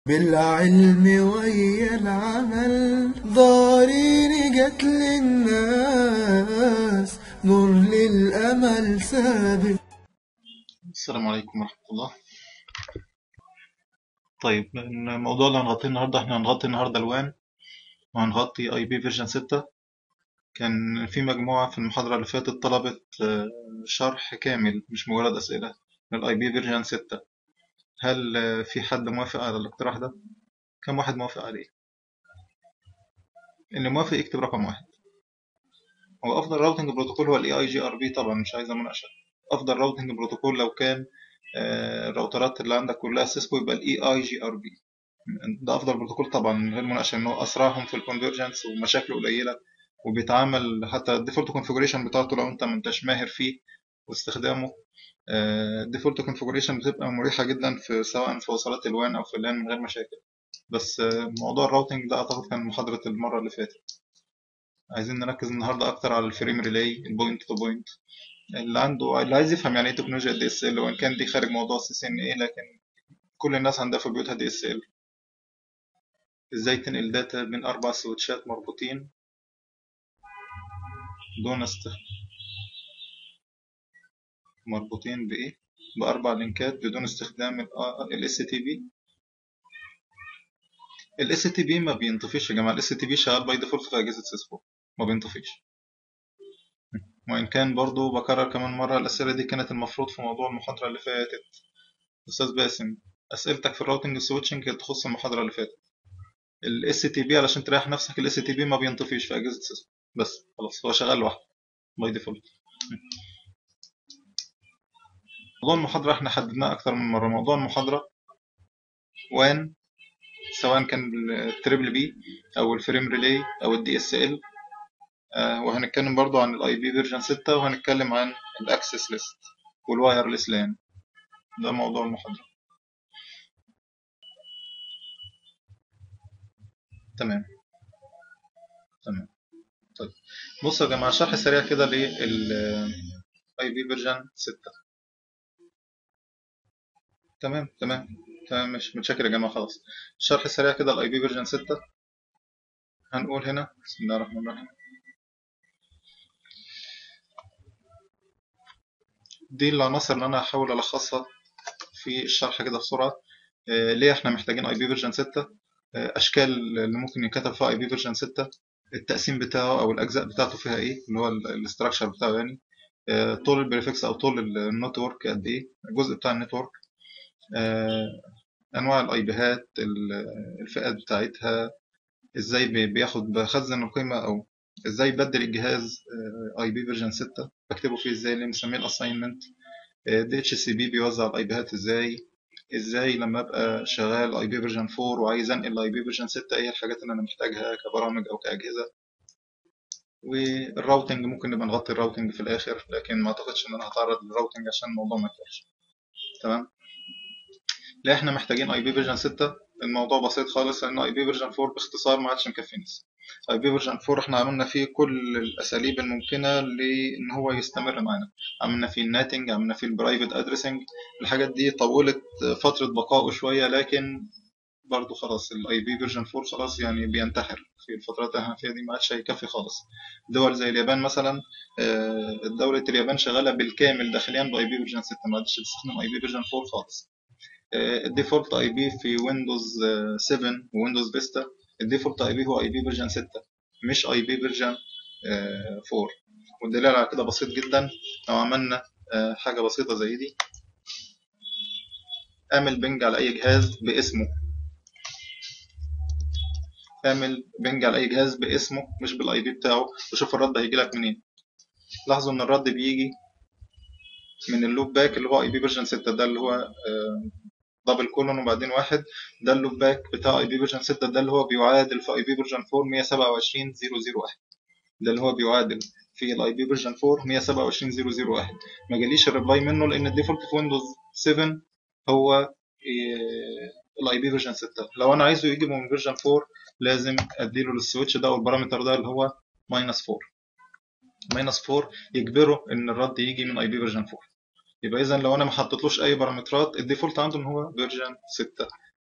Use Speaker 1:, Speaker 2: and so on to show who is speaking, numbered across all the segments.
Speaker 1: بالعلم ويا العمل ضارين جت للناس نور للأمل سابق
Speaker 2: السلام عليكم ورحمة الله طيب الموضوع اللي هنغطيه النهاردة احنا هنغطي النهاردة الوان وهنغطي اي بي فيرجن 6 كان في مجموعة في المحاضرة اللي فاتت طلبت آه، شرح كامل مش مجرد أسئلة للاي بي فيرجن 6 هل آه، في حد موافق على الاقتراح ده؟ كم واحد موافق عليه؟ اللي موافق يكتب رقم واحد هو أفضل راوتنج بروتوكول هو الاي اي جي ار بي طبعا مش عايزة مناقشة أفضل راوتنج بروتوكول لو كان آه، الراوترات اللي عندك كلها سيسكو يبقى الاي اي جي ار بي ده افضل بروتوكول طبعا من غير مناقشه ان هو اسرعهم في الكونفرجنس ومشاكله قليله وبيتعامل حتى الديفولت كونفيجريشن بتاعته لو انت ما انتش ماهر فيه واستخدامه الديفولت كونفيجريشن بتبقى مريحه جدا في سواء في وصلات الوان او في اللان من غير مشاكل بس آه، موضوع الراوتنج ده اعتقد كان محاضره المره اللي فاتت عايزين نركز النهارده اكتر على الفريم ريلاي البوينت تو بوينت اللي عنده اللي عايز يفهم يعني ايه تكنولوجيا دي اس ال وان كان دي خارج موضوع السي سي ان ايه لكن كل الناس عندها في بيوتها دي اس ال ازاي تنقل داتا بين اربع سويتشات مربوطين دون استخدام مربوطين بايه باربع لينكات بدون استخدام الاس تي بي الاس تي بي ما بينطفيش يا جماعه الاس تي بي شغال باي ديفولت في اجهزه سيسكو ما بينطفيش وإن كان برضو بكرر كمان مرة الأسئلة دي كانت المفروض في موضوع المحاضرة اللي فاتت أستاذ باسم أسئلتك في الراوتنج والسويتشنج تخص المحاضرة اللي فاتت ال STP علشان تريح نفسك ال STP ما بينطفيش في أجهزة سيسكو بس خلاص هو شغال لوحده باي ديفولت موضوع المحاضرة احنا حددناه أكتر من مرة موضوع المحاضرة وان سواء كان التريبل بي أو الفريم ريلي أو الدي اس ال آه، وهنتكلم برضو عن الاي بي فيرجن 6 وهنتكلم عن الاكسس ليست والوايرلس لان ده موضوع المحاضرة تمام تمام طيب بصوا يا جماعة شرح سريع كده للاي بي فيرجن 6 تمام تمام تمام مش متشكر يا جماعة خلاص شرح سريع كده الاي بي فيرجن 6 هنقول هنا بسم الله الرحمن الرحيم دي العناصر اللي انا هحاول الخصها في الشرح كده بسرعه آه، ليه احنا محتاجين اي بي فيرجن 6 اشكال اللي ممكن ينكتب فيها اي بي فيرجن 6 التقسيم بتاعه او الاجزاء بتاعته فيها ايه اللي هو الاستراكشر بتاعه يعني آه، طول البريفكس او طول النتورك قد ايه الجزء بتاع النتورك آه، انواع الاي بيهات الفئات بتاعتها ازاي بي- بياخد بخزن القيمه او ازاي بدل الجهاز اي بي فيرجن 6 بكتبه فيه ازاي اللي مسميه الاساينمنت دي اتش سي بي بيوزع الاي بيهات ازاي ازاي لما ابقى شغال اي بي فيرجن 4 وعايز انقل اي بي فيرجن 6 ايه الحاجات اللي انا محتاجها كبرامج او كاجهزه والراوتنج ممكن نبقى نغطي الراوتنج في الاخر لكن ما اعتقدش ان انا هتعرض للراوتنج عشان الموضوع ما يطولش تمام لا احنا محتاجين اي بي فيرجن 6 الموضوع بسيط خالص لان اي بي فيرجن 4 باختصار ما عادش مكفينا اي بي فيرجن 4 احنا عملنا فيه كل الاساليب الممكنه لان هو يستمر معانا عملنا فيه الناتنج عملنا فيه البرايفت ادريسنج الحاجات دي طولت فتره بقائه شويه لكن برضه خلاص الاي بي فيرجن 4 خلاص يعني بينتحر في الفترات اللي احنا فيها دي ما عادش هيكفي خالص دول زي اليابان مثلا آه، دولة اليابان شغالة بالكامل داخليا باي بي فيرجن 6 ما عادش بتستخدم اي بي فيرجن 4 خالص آه، الديفولت اي بي في ويندوز آه، 7 ويندوز فيستا الديفولت اي بي هو اي بي فيرجن 6 مش اي بي فيرجن 4 والدليل على كده بسيط جدا لو عملنا آه، حاجة بسيطة زي دي اعمل بنج على اي جهاز باسمه اعمل بنج على اي جهاز باسمه مش بالاي بي بتاعه وشوف الرد هيجي لك منين لاحظوا ان الرد بيجي من اللوب باك اللي هو اي بي فيرجن 6 ده اللي هو دبل كولون وبعدين واحد ده اللوب باك بتاع اي بي فيرجن 6 ده اللي هو بيعادل في اي بي فيرجن 4 127001 ده اللي هو بيعادل في الاي بي فيرجن 4 127001 ما جاليش الريبلاي منه لان الديفولت في ويندوز 7 هو الاي بي فيرجن 6 لو انا عايزه يجيبه من فيرجن 4 لازم اديله للسويتش ده والبارامتر ده اللي هو ماينس 4 ماينس 4 يجبره ان الرد يجي من اي بي فيرجن 4 يبقى اذا لو انا ما حطيتلوش اي بارامترات الديفولت عنده ان هو فيرجن 6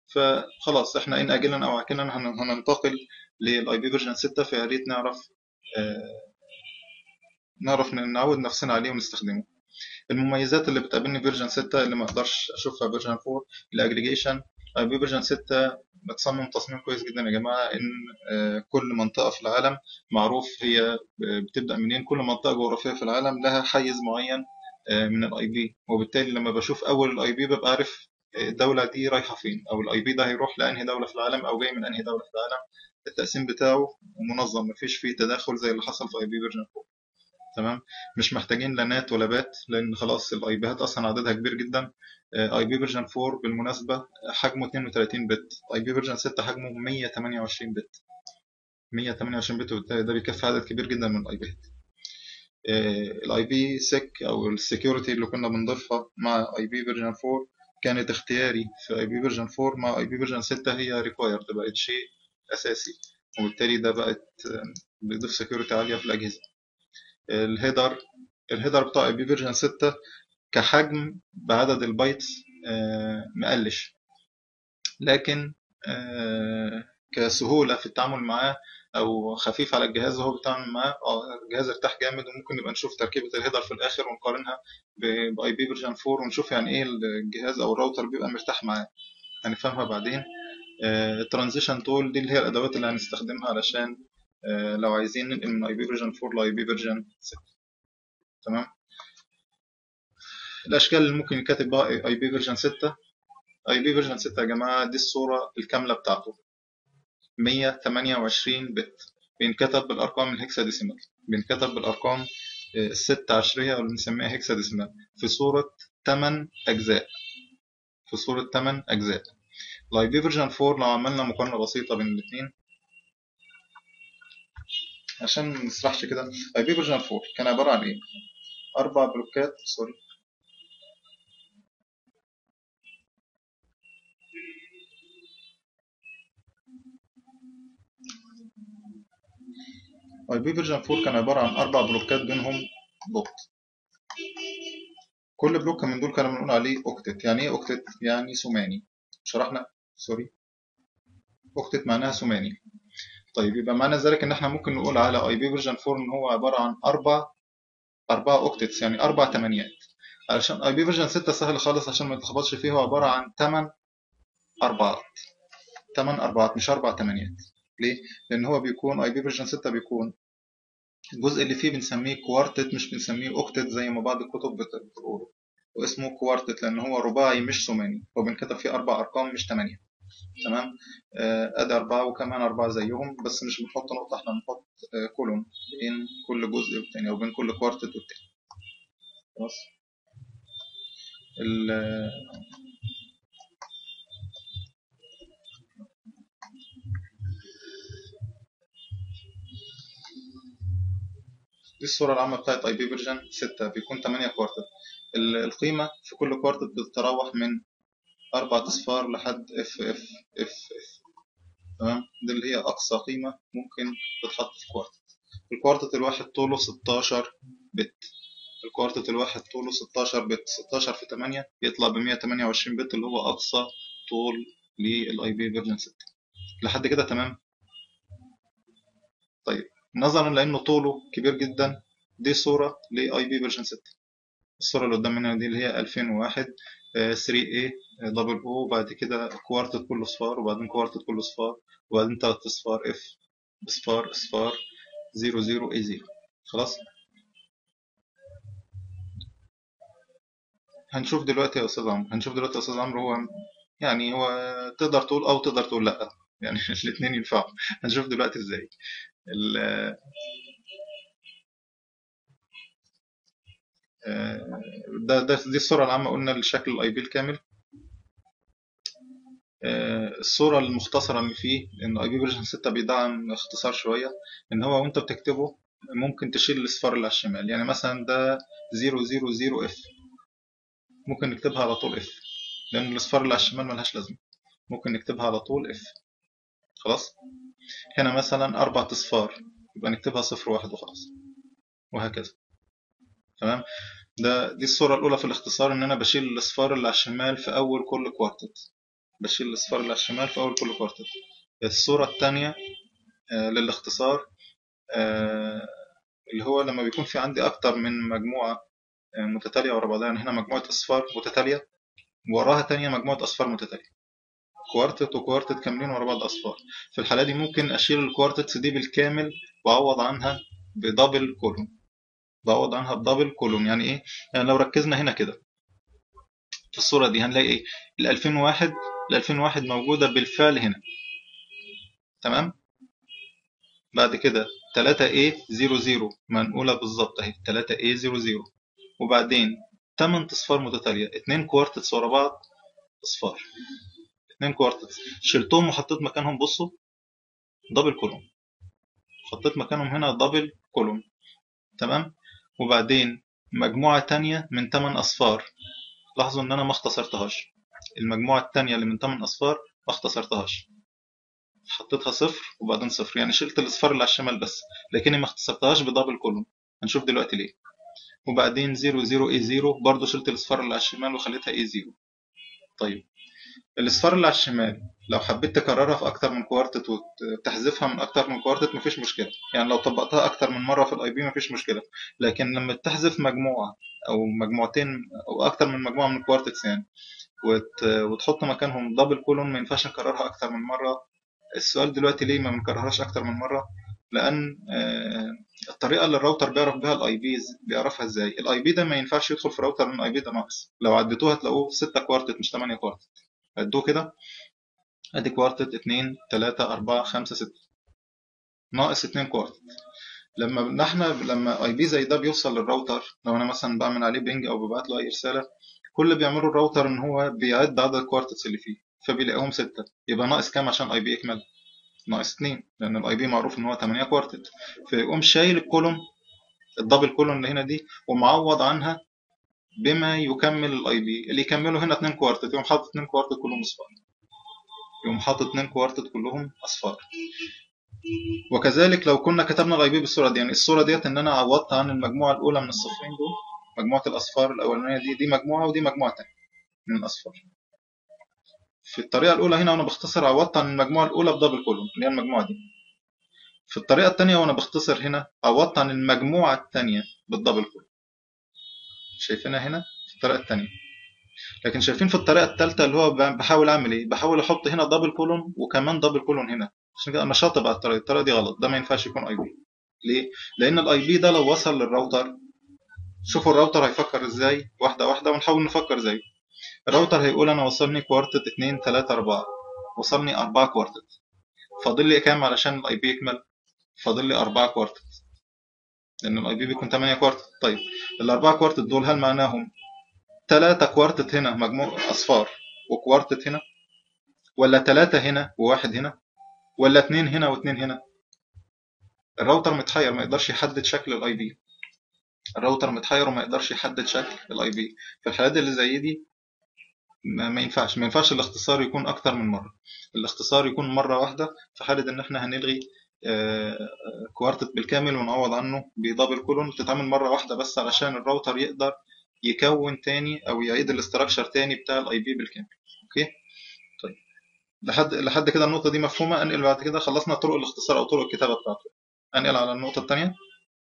Speaker 2: فخلاص احنا ان اجلا او عاجلا هن- هننتقل للاي بي فيرجن 6 فيا ريت نعرف آه، نعرف نعود نفسنا عليه ونستخدمه المميزات اللي بتقابلني فيرجن 6 اللي ما اقدرش اشوفها في فيرجن 4 الاجريجيشن اي بي فيرجن 6 متصمم تصميم كويس جدا يا جماعه ان آه، كل منطقه في العالم معروف هي بتبدا منين كل منطقه جغرافيه في العالم لها حيز معين آه، من الاي بي وبالتالي لما بشوف اول الاي بي ببقى عارف الدوله دي رايحه فين او الاي بي ده هيروح لانهي دوله في العالم او جاي من انهي دوله في العالم التقسيم بتاعه منظم مفيش فيه تداخل زي اللي حصل في اي بي فيرجن 4 تمام مش محتاجين لا نات ولا بات لان خلاص الاي بيات اصلا عددها كبير جدا اي بي فيرجن 4 بالمناسبه حجمه 32 بت اي بي فيرجن 6 حجمه 128 بت 128 بت وبالتالي ده بيكفي عدد كبير جدا من الاي بيات الاي بي سيك او السكيورتي اللي كنا بنضيفها مع اي بي فيرجن 4 كانت اختياري في اي بي فيرجن 4 مع اي بي فيرجن 6 هي ريكوايرد بقت شيء اساسي وبالتالي ده بقت آه، بيضيف سكيورتي عاليه في الاجهزه الهيدر الهيدر بتاع اي بي فيرجن 6 كحجم بعدد البايتس آه، مقلش لكن آه، كسهولة في التعامل معاه أو خفيف على الجهاز وهو بيتعامل معاه اه الجهاز ارتاح جامد وممكن نبقى نشوف تركيبة الهيدر في الآخر ونقارنها باي بي فيرجن 4 ونشوف يعني إيه الجهاز أو الراوتر بيبقى مرتاح معاه هنفهمها بعدين الترانزيشن تول دي اللي هي الأدوات اللي هنستخدمها علشان آه، لو عايزين ننقل من اي بي فيرجن 4 لاي بي فيرجن 6 تمام الاشكال اللي ممكن يتكتب بها اي بي فيرجن 6 اي بي فيرجن 6 يا جماعه دي الصوره الكامله بتاعته 128 بت بينكتب بالارقام الهكساديسيمال بينكتب بالارقام آه، الست عشريه او اللي بنسميها هكساديسيمال في صوره 8 اجزاء في صوره 8 اجزاء الاي بي فيرجن 4 لو عملنا مقارنه بسيطه بين الاثنين عشان ما نسرحش كده اي بي فيرجن 4 كان عباره عن ايه اربع بلوكات سوري اي بي فيرجن 4 كان عباره عن اربع بلوكات بينهم بوت كل بلوك من دول كنا بنقول عليه اوكتت يعني ايه اوكتت يعني ثماني شرحنا سوري اوكتت معناها ثماني طيب يبقى معنى ذلك ان احنا ممكن نقول على اي بي فيرجن 4 ان هو عباره عن اربع اربع اوكتتس يعني اربع تمانيات علشان اي بي فيرجن 6 سهل خالص عشان ما نتلخبطش فيه هو عباره عن 8 اربعات 8 اربعات مش اربع تمانيات ليه؟ لان هو بيكون اي بي فيرجن 6 بيكون الجزء اللي فيه بنسميه كوارتت مش بنسميه اوكتت زي ما بعض الكتب بت- بتقول واسمه كوارتت لان هو رباعي مش ثماني هو بينكتب فيه اربع ارقام مش ثمانيه تمام آه، ادي اربعه وكمان اربعه زيهم بس مش بنحط نقطه احنا بنحط آه، كولوم بين كل جزء والتاني او بين كل كوارتت والتاني خلاص ال- دي الصورة العامة بتاعت اي بي فيرجن 6 بيكون 8 كوارتت ال- القيمة في كل كوارتت بتتراوح من أربع أصفار لحد اف اف اف اف تمام دي اللي هي أقصى قيمة ممكن تتحط في كوارتت الكوارتت الواحد طوله 16 بت الكوارتت الواحد طوله 16 بت 16 في 8 يطلع ب 128 بت اللي هو أقصى طول للاي بي فيرجن 6 لحد كده تمام طيب نظرا لأنه طوله كبير جدا دي صورة لاي بي فيرجن 6 الصورة اللي قدامنا دي اللي هي 2001 آه، 3A آه، دبل او وبعد كده كوارتت كله صفار وبعدين كوارتت كله صفار وبعدين تلات اصفار اف اصفار اصفار 00 اي 0 خلاص هنشوف دلوقتي يا استاذ عمرو هنشوف دلوقتي يا استاذ عمرو هو يعني هو تقدر تقول او تقدر تقول لا يعني الاثنين ينفعوا هنشوف دلوقتي ازاي ال- آه، ده ده دي الصورة العامة قلنا لشكل الاي بي الكامل آه، الصورة المختصرة اللي فيه إن اي بي فيرجن 6 بيدعم اختصار شوية إن هو وأنت بتكتبه ممكن تشيل الأصفار اللي على الشمال يعني مثلا ده 000 اف ممكن نكتبها على طول اف لأن الأصفار اللي على الشمال ملهاش لازمة ممكن نكتبها على طول اف خلاص هنا مثلا أربع أصفار يبقى نكتبها صفر واحد وخلاص وهكذا تمام ده دي الصورة الأولى في الاختصار إن أنا بشيل الأصفار اللي على الشمال في أول كل كوارتت بشيل الاصفار اللي على الشمال في اول كل كوارتت الصورة التانية آه، للاختصار آه، اللي هو لما بيكون في عندي اكتر من مجموعة آه، متتالية ورا بعضها يعني هنا مجموعة اصفار متتالية وراها تانية مجموعة اصفار متتالية كوارتت وكوارتت كاملين ورا بعض اصفار في الحالة دي ممكن اشيل الكوارتتس دي بالكامل واعوض عنها بدبل كولوم بعوض عنها بدبل كولوم يعني ايه يعني لو ركزنا هنا كده في الصورة دي هنلاقي ايه ال 2001 ال 2001 موجودة بالفعل هنا تمام بعد كده 3A00 منقولة بالظبط اهي 3A00 وبعدين 8 اصفار متتالية 2 كوارتتس ورا بعض اصفار 2 كوارتتس شلتهم وحطيت مكانهم بصوا دبل كولوم حطيت مكانهم هنا دبل كولوم تمام وبعدين مجموعة تانية من 8 أصفار لاحظوا إن أنا ما اختصرتهاش المجموعة التانية اللي من 8 أصفار ما اختصرتهاش حطيتها صفر وبعدين صفر يعني شلت الأصفار اللي على الشمال بس لكني ما اختصرتهاش بدبل كولوم هنشوف دلوقتي ليه وبعدين 0 0 اي 0 برضه شلت الأصفار اللي على الشمال وخليتها اي 0 طيب الأصفار اللي على الشمال لو حبيت تكررها في أكتر من كوارتت وتحذفها من أكتر من كوارتت مفيش مشكلة يعني لو طبقتها أكتر من مرة في الأي بي مفيش مشكلة لكن لما تحذف مجموعة أو مجموعتين أو أكتر من مجموعة من الكوارتتس يعني وت... وتحط مكانهم دبل كولون ما ينفعش نكررها أكتر من مرة السؤال دلوقتي ليه ما بنكررهاش أكتر من مرة لأن آه، الطريقة اللي الراوتر بيعرف بيها الاي بي بيعرفها ازاي الاي بي ده ما ينفعش يدخل في راوتر لان الاي بي ده ناقص لو عديتوه هتلاقوه 6 كوارتت مش 8 كوارتت عدوه كده ادي كوارتت 2 3 4 5 6 ناقص 2 كوارتت لما احنا لما اي بي زي ده بيوصل للراوتر لو انا مثلا بعمل عليه بينج او ببعت له اي رساله كل اللي بيعمله الراوتر ان هو بيعد عدد الكوارتتس اللي فيه فبيلاقيهم 6 يبقى ناقص كام عشان اي بي يكمل ناقص 2 لان الاي بي معروف ان هو 8 كوارتت فيقوم شايل الكولوم الدبل كولوم اللي هنا دي ومعوض عنها بما يكمل الاي بي اللي يكمله هنا 2 كوارتت يقوم حاطط 2 كوارتت كلهم اصفار يقوم حاطط 2 كوارتت كلهم اصفار وكذلك لو كنا كتبنا الاي بي بالصوره دي يعني الصوره ديت ان انا عوضت عن المجموعه الاولى من الصفرين دول مجموعه الاصفار الاولانيه دي دي مجموعه ودي مجموعه تانية من الاصفار في الطريقه الاولى هنا وانا بختصر عوضت عن المجموعه الاولى بدبل كولوم اللي هي المجموعه دي في الطريقه الثانيه وانا بختصر هنا عوضت عن المجموعه الثانيه بالدبل كولوم شايفينها هنا في الطريقه الثانيه لكن شايفين في الطريقه الثالثه اللي هو بحاول اعمل ايه بحاول احط هنا دبل كولون وكمان دبل كولون هنا عشان كده انا شاطب على الطريقه الطريقه دي غلط ده ما ينفعش يكون اي بي ليه لان الاي بي ده لو وصل للراوتر شوفوا الراوتر هيفكر ازاي واحده واحده ونحاول نفكر زيه الراوتر هيقول انا وصلني كوارتت 2 3 4 وصلني 4 كوارتت فاضل لي كام علشان الاي بي يكمل فاضل لي 4 كوارتت لان الاي بي بيكون 8 كوارتت طيب الاربعه كوارتت دول هل معناهم تلاتة كوارتت هنا مجموع أصفار وكوارتت هنا ولا تلاتة هنا وواحد هنا ولا اتنين هنا واتنين هنا الراوتر متحير ما يقدرش يحدد شكل الاي بي الراوتر متحير وما يقدرش يحدد شكل الاي بي في الحالات اللي زي دي ما ينفعش ما ينفعش الاختصار يكون اكتر من مره الاختصار يكون مره واحده في حاله ان احنا هنلغي كوارتت بالكامل ونعوض عنه بدبل كولون تتعمل مره واحده بس علشان الراوتر يقدر يكون تاني او يعيد الاستراكشر تاني بتاع الاي بي بالكامل اوكي طيب لحد لحد كده النقطه دي مفهومه انقل بعد كده خلصنا طرق الاختصار او طرق الكتابه بتاعته انقل على النقطه الثانيه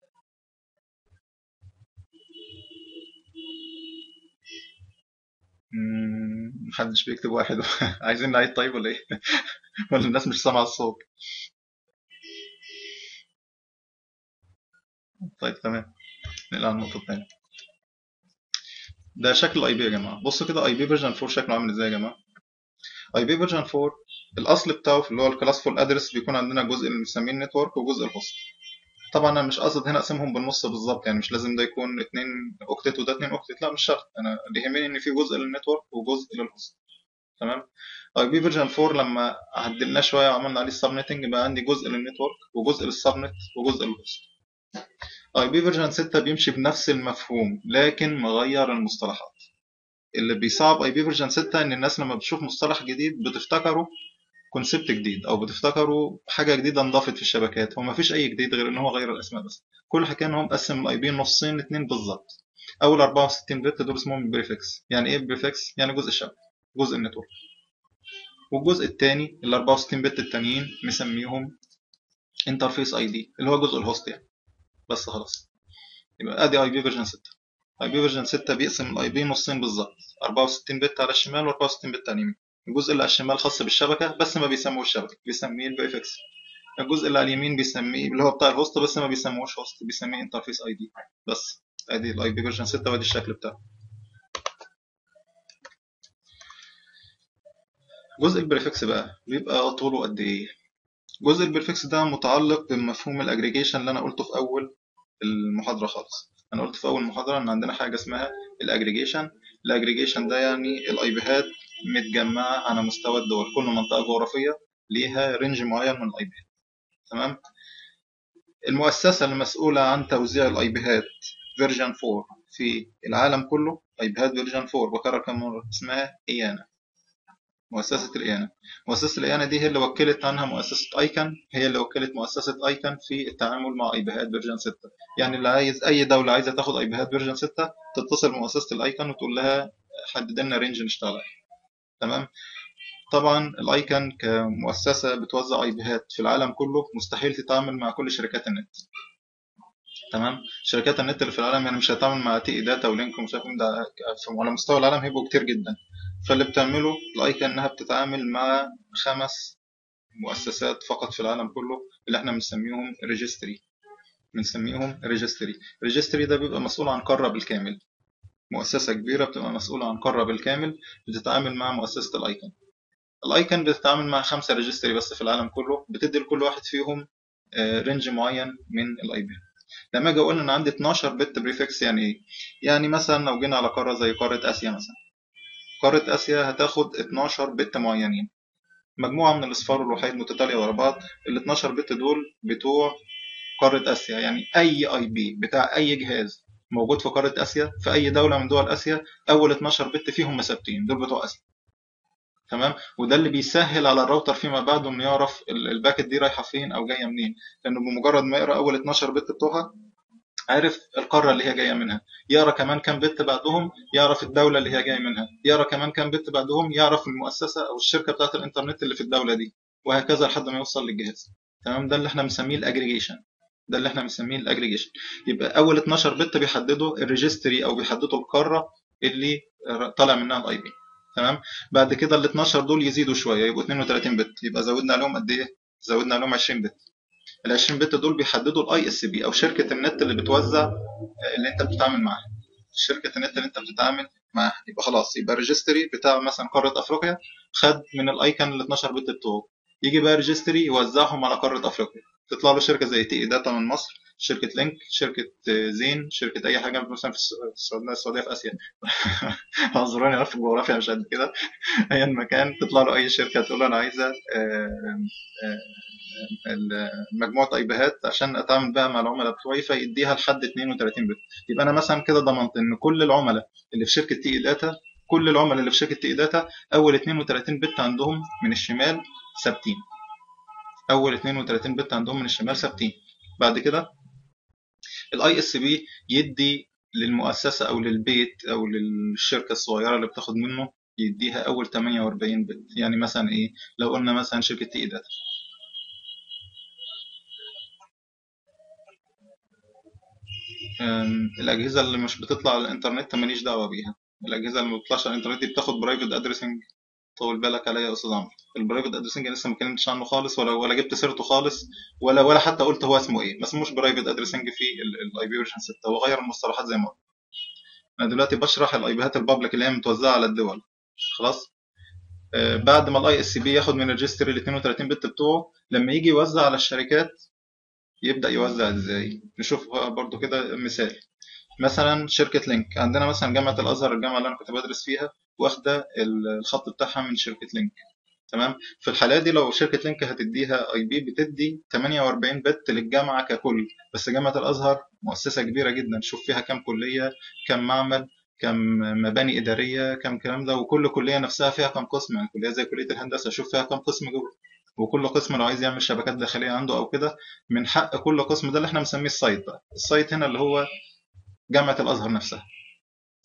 Speaker 2: محدش بيكتب واحد عايزين نعيد طيب ولا ايه ولا الناس مش سامعه الصوت طيب تمام نقل على النقطه الثانيه ده شكل الاي بي يا جماعه بصوا كده اي بي فيرجن 4 شكله عامل ازاي يا جماعه اي بي فيرجن 4 الاصل بتاعه في اللي هو الكلاسفول ادرس بيكون عندنا جزء اللي بنسميه النتورك وجزء الهوست طبعا انا مش قاصد هنا اقسمهم بالنص بالظبط يعني مش لازم ده يكون 2 اوكتيت وده 2 اوكتيت لا مش شرط انا اللي يهمني ان في جزء للنتورك وجزء للهوست تمام اي بي فيرجن 4 لما عدلناه شويه وعملنا عليه السبنتنج بقى عندي جزء للنتورك وجزء للسبنت وجزء للهوست اي بي فيرجن 6 بيمشي بنفس المفهوم لكن مغير المصطلحات اللي بيصعب اي بي فيرجن 6 ان الناس لما بتشوف مصطلح جديد بتفتكره كونسبت جديد او بتفتكروا حاجه جديده انضافت في الشبكات هو مفيش اي جديد غير ان هو غير الاسماء بس كل حكايه ان هو مقسم الاي بي نصين اتنين بالظبط اول 64 بت دول اسمهم بريفكس يعني ايه بريفكس يعني جزء الشبكه جزء النتورك والجزء الثاني ال 64 بت التانيين مسميهم انترفيس اي دي اللي هو جزء الهوست يعني بس خلاص يبقى ادي اي بي فيرجن 6 اي بي فيرجن 6 بيقسم الاي بي نصين بالظبط 64 بت على الشمال و64 بت على اليمين الجزء اللي على الشمال خاص بالشبكه بس ما بيسموش الشبكه بيسميه البي اف اكس الجزء اللي على اليمين بيسميه اللي هو بتاع الهوست بس ما بيسموهوش هوست بيسميه انترفيس اي دي بس ادي الاي بي فيرجن 6 وادي الشكل بتاعه جزء البريفكس بقى بيبقى طوله قد ايه جزء البريفكس ده متعلق بمفهوم الاجريجيشن اللي انا قلته في اول المحاضره خالص انا قلت في اول محاضره ان عندنا حاجه اسمها الاجريجيشن الاجريجيشن ده يعني الاي بيهات متجمعه على مستوى الدول كل منطقه جغرافيه ليها رينج معين من الاي بيهات تمام المؤسسه المسؤوله عن توزيع الاي بيهات فيرجن 4 في العالم كله اي بيهات فيرجن 4 بكرر كم مره اسمها ايانا مؤسسة الإيانا مؤسسة الإيانا دي هي اللي وكلت عنها مؤسسة أيكن هي اللي وكلت مؤسسة أيكن في التعامل مع أيبيهات فيرجن 6 يعني اللي عايز أي دولة عايزة تاخد أيبيهات فيرجن 6 تتصل بمؤسسة الأيكن وتقول لها حدد لنا رينج نشتغل عليه تمام طبعا الأيكن كمؤسسة بتوزع أيبيهات في العالم كله مستحيل تتعامل مع كل شركات النت تمام شركات النت اللي في العالم يعني مش هتتعامل مع تي داتا ولينك ومش عارف مين ده على مستوى العالم هيبقوا كتير جدا فاللي بتعمله لايكا انها بتتعامل مع خمس مؤسسات فقط في العالم كله اللي احنا بنسميهم ريجستري بنسميهم ريجستري ريجستري ده بيبقى مسؤول عن قارة بالكامل مؤسسة كبيرة بتبقى مسؤولة عن قارة بالكامل بتتعامل مع مؤسسة الايكن الايكن بتتعامل مع خمسة ريجستري بس في العالم كله بتدي لكل واحد فيهم رينج معين من الاي بي لما اجي اقول ان عندي 12 بت بريفكس يعني ايه يعني مثلا لو جينا على قارة زي قارة اسيا مثلا قارة آسيا هتاخد 12 بت معينين مجموعة من الأصفار والوحيد متتالية ورا بعض ال 12 بت دول بتوع قارة آسيا يعني أي أي بي بتاع أي جهاز موجود في قارة آسيا في أي دولة من دول آسيا أول 12 بت فيهم مثابتين دول بتوع آسيا تمام وده اللي بيسهل على الراوتر فيما بعد انه يعرف الباكت دي رايحه فين او جايه منين لانه بمجرد ما يقرا اول 12 بت بتوعها عارف القاره اللي هي جايه منها يقرا كمان كام بت بعدهم يعرف الدوله اللي هي جايه منها يقرا كمان كام بت بعدهم يعرف المؤسسه او الشركه بتاعه الانترنت اللي في الدوله دي وهكذا لحد ما يوصل للجهاز تمام ده اللي احنا بنسميه الاجريجيشن ده اللي احنا بنسميه الاجريجيشن يبقى اول 12 بت بيحددوا الريجستري او بيحددوا القاره اللي طالع منها الاي بي تمام بعد كده ال 12 دول يزيدوا شويه يبقوا 32 بت يبقى زودنا عليهم قد ايه زودنا عليهم 20 بت ال 20 بت دول بيحددوا الاي اس بي او شركه النت اللي بتوزع اللي انت بتتعامل معاها شركه النت اللي انت بتتعامل معاها يبقى خلاص يبقى ريجستري بتاع مثلا قاره افريقيا خد من الايكون ال 12 بت بتوعه يجي بقى ريجستري يوزعهم على قاره افريقيا تطلع له شركه زي تي داتا من مصر شركه لينك شركه زين شركه اي حاجه مثلا في السعوديه السعوديه في اسيا اعذروني انا في الجغرافيا مش قد كده ايا مكان تطلع له اي شركه تقول له انا عايزه مجموعه اي بيهات عشان اتعامل بقى مع العملاء بتوعي فيديها لحد 32 بت يبقى انا مثلا كده ضمنت ان كل العملاء اللي في شركه تي داتا كل العملاء اللي في شركه تي داتا اول 32 بت عندهم من الشمال ثابتين اول 32 بت عندهم من الشمال ثابتين بعد كده الاي اس بي يدي للمؤسسه او للبيت او للشركه الصغيره اللي بتاخد منه يديها اول 48 بت يعني مثلا ايه لو قلنا مثلا شركه تي داتا الاجهزه اللي مش بتطلع على الانترنت ماليش دعوه بيها الاجهزه اللي ما بتطلعش على الانترنت دي بتاخد برايفت ادريسنج طول بالك عليا يا استاذ عمرو البرايفت ادريسنج لسه ما اتكلمتش عنه خالص ولا ولا جبت سيرته خالص ولا ولا حتى قلت هو اسمه ايه ما اسموش برايفت ادريسنج في الاي بي فيرجن 6 هو غير المصطلحات زي ما قلت انا دلوقتي بشرح الاي بيهات البابليك اللي هي متوزعه على الدول خلاص آه بعد ما الاي اس بي ياخد من الريجستري ال 32 بت بتوعه لما يجي يوزع على الشركات يبدا يوزع ازاي نشوف برضو كده مثال مثلا شركه لينك عندنا مثلا جامعه الازهر الجامعه اللي انا كنت بدرس فيها واخده الخط بتاعها من شركه لينك تمام في الحالة دي لو شركة لينك هتديها اي بي بتدي 48 بت للجامعة ككل بس جامعة الازهر مؤسسة كبيرة جدا شوف فيها كام كلية كام معمل كم مباني إدارية كم كلام ده وكل كلية نفسها فيها كم قسم يعني كلية زي كلية الهندسة شوف فيها كم قسم جوه وكل قسم لو عايز يعمل شبكات داخلية عنده أو كده من حق كل قسم ده اللي احنا بنسميه السايت بقى السايت هنا اللي هو جامعة الأزهر نفسها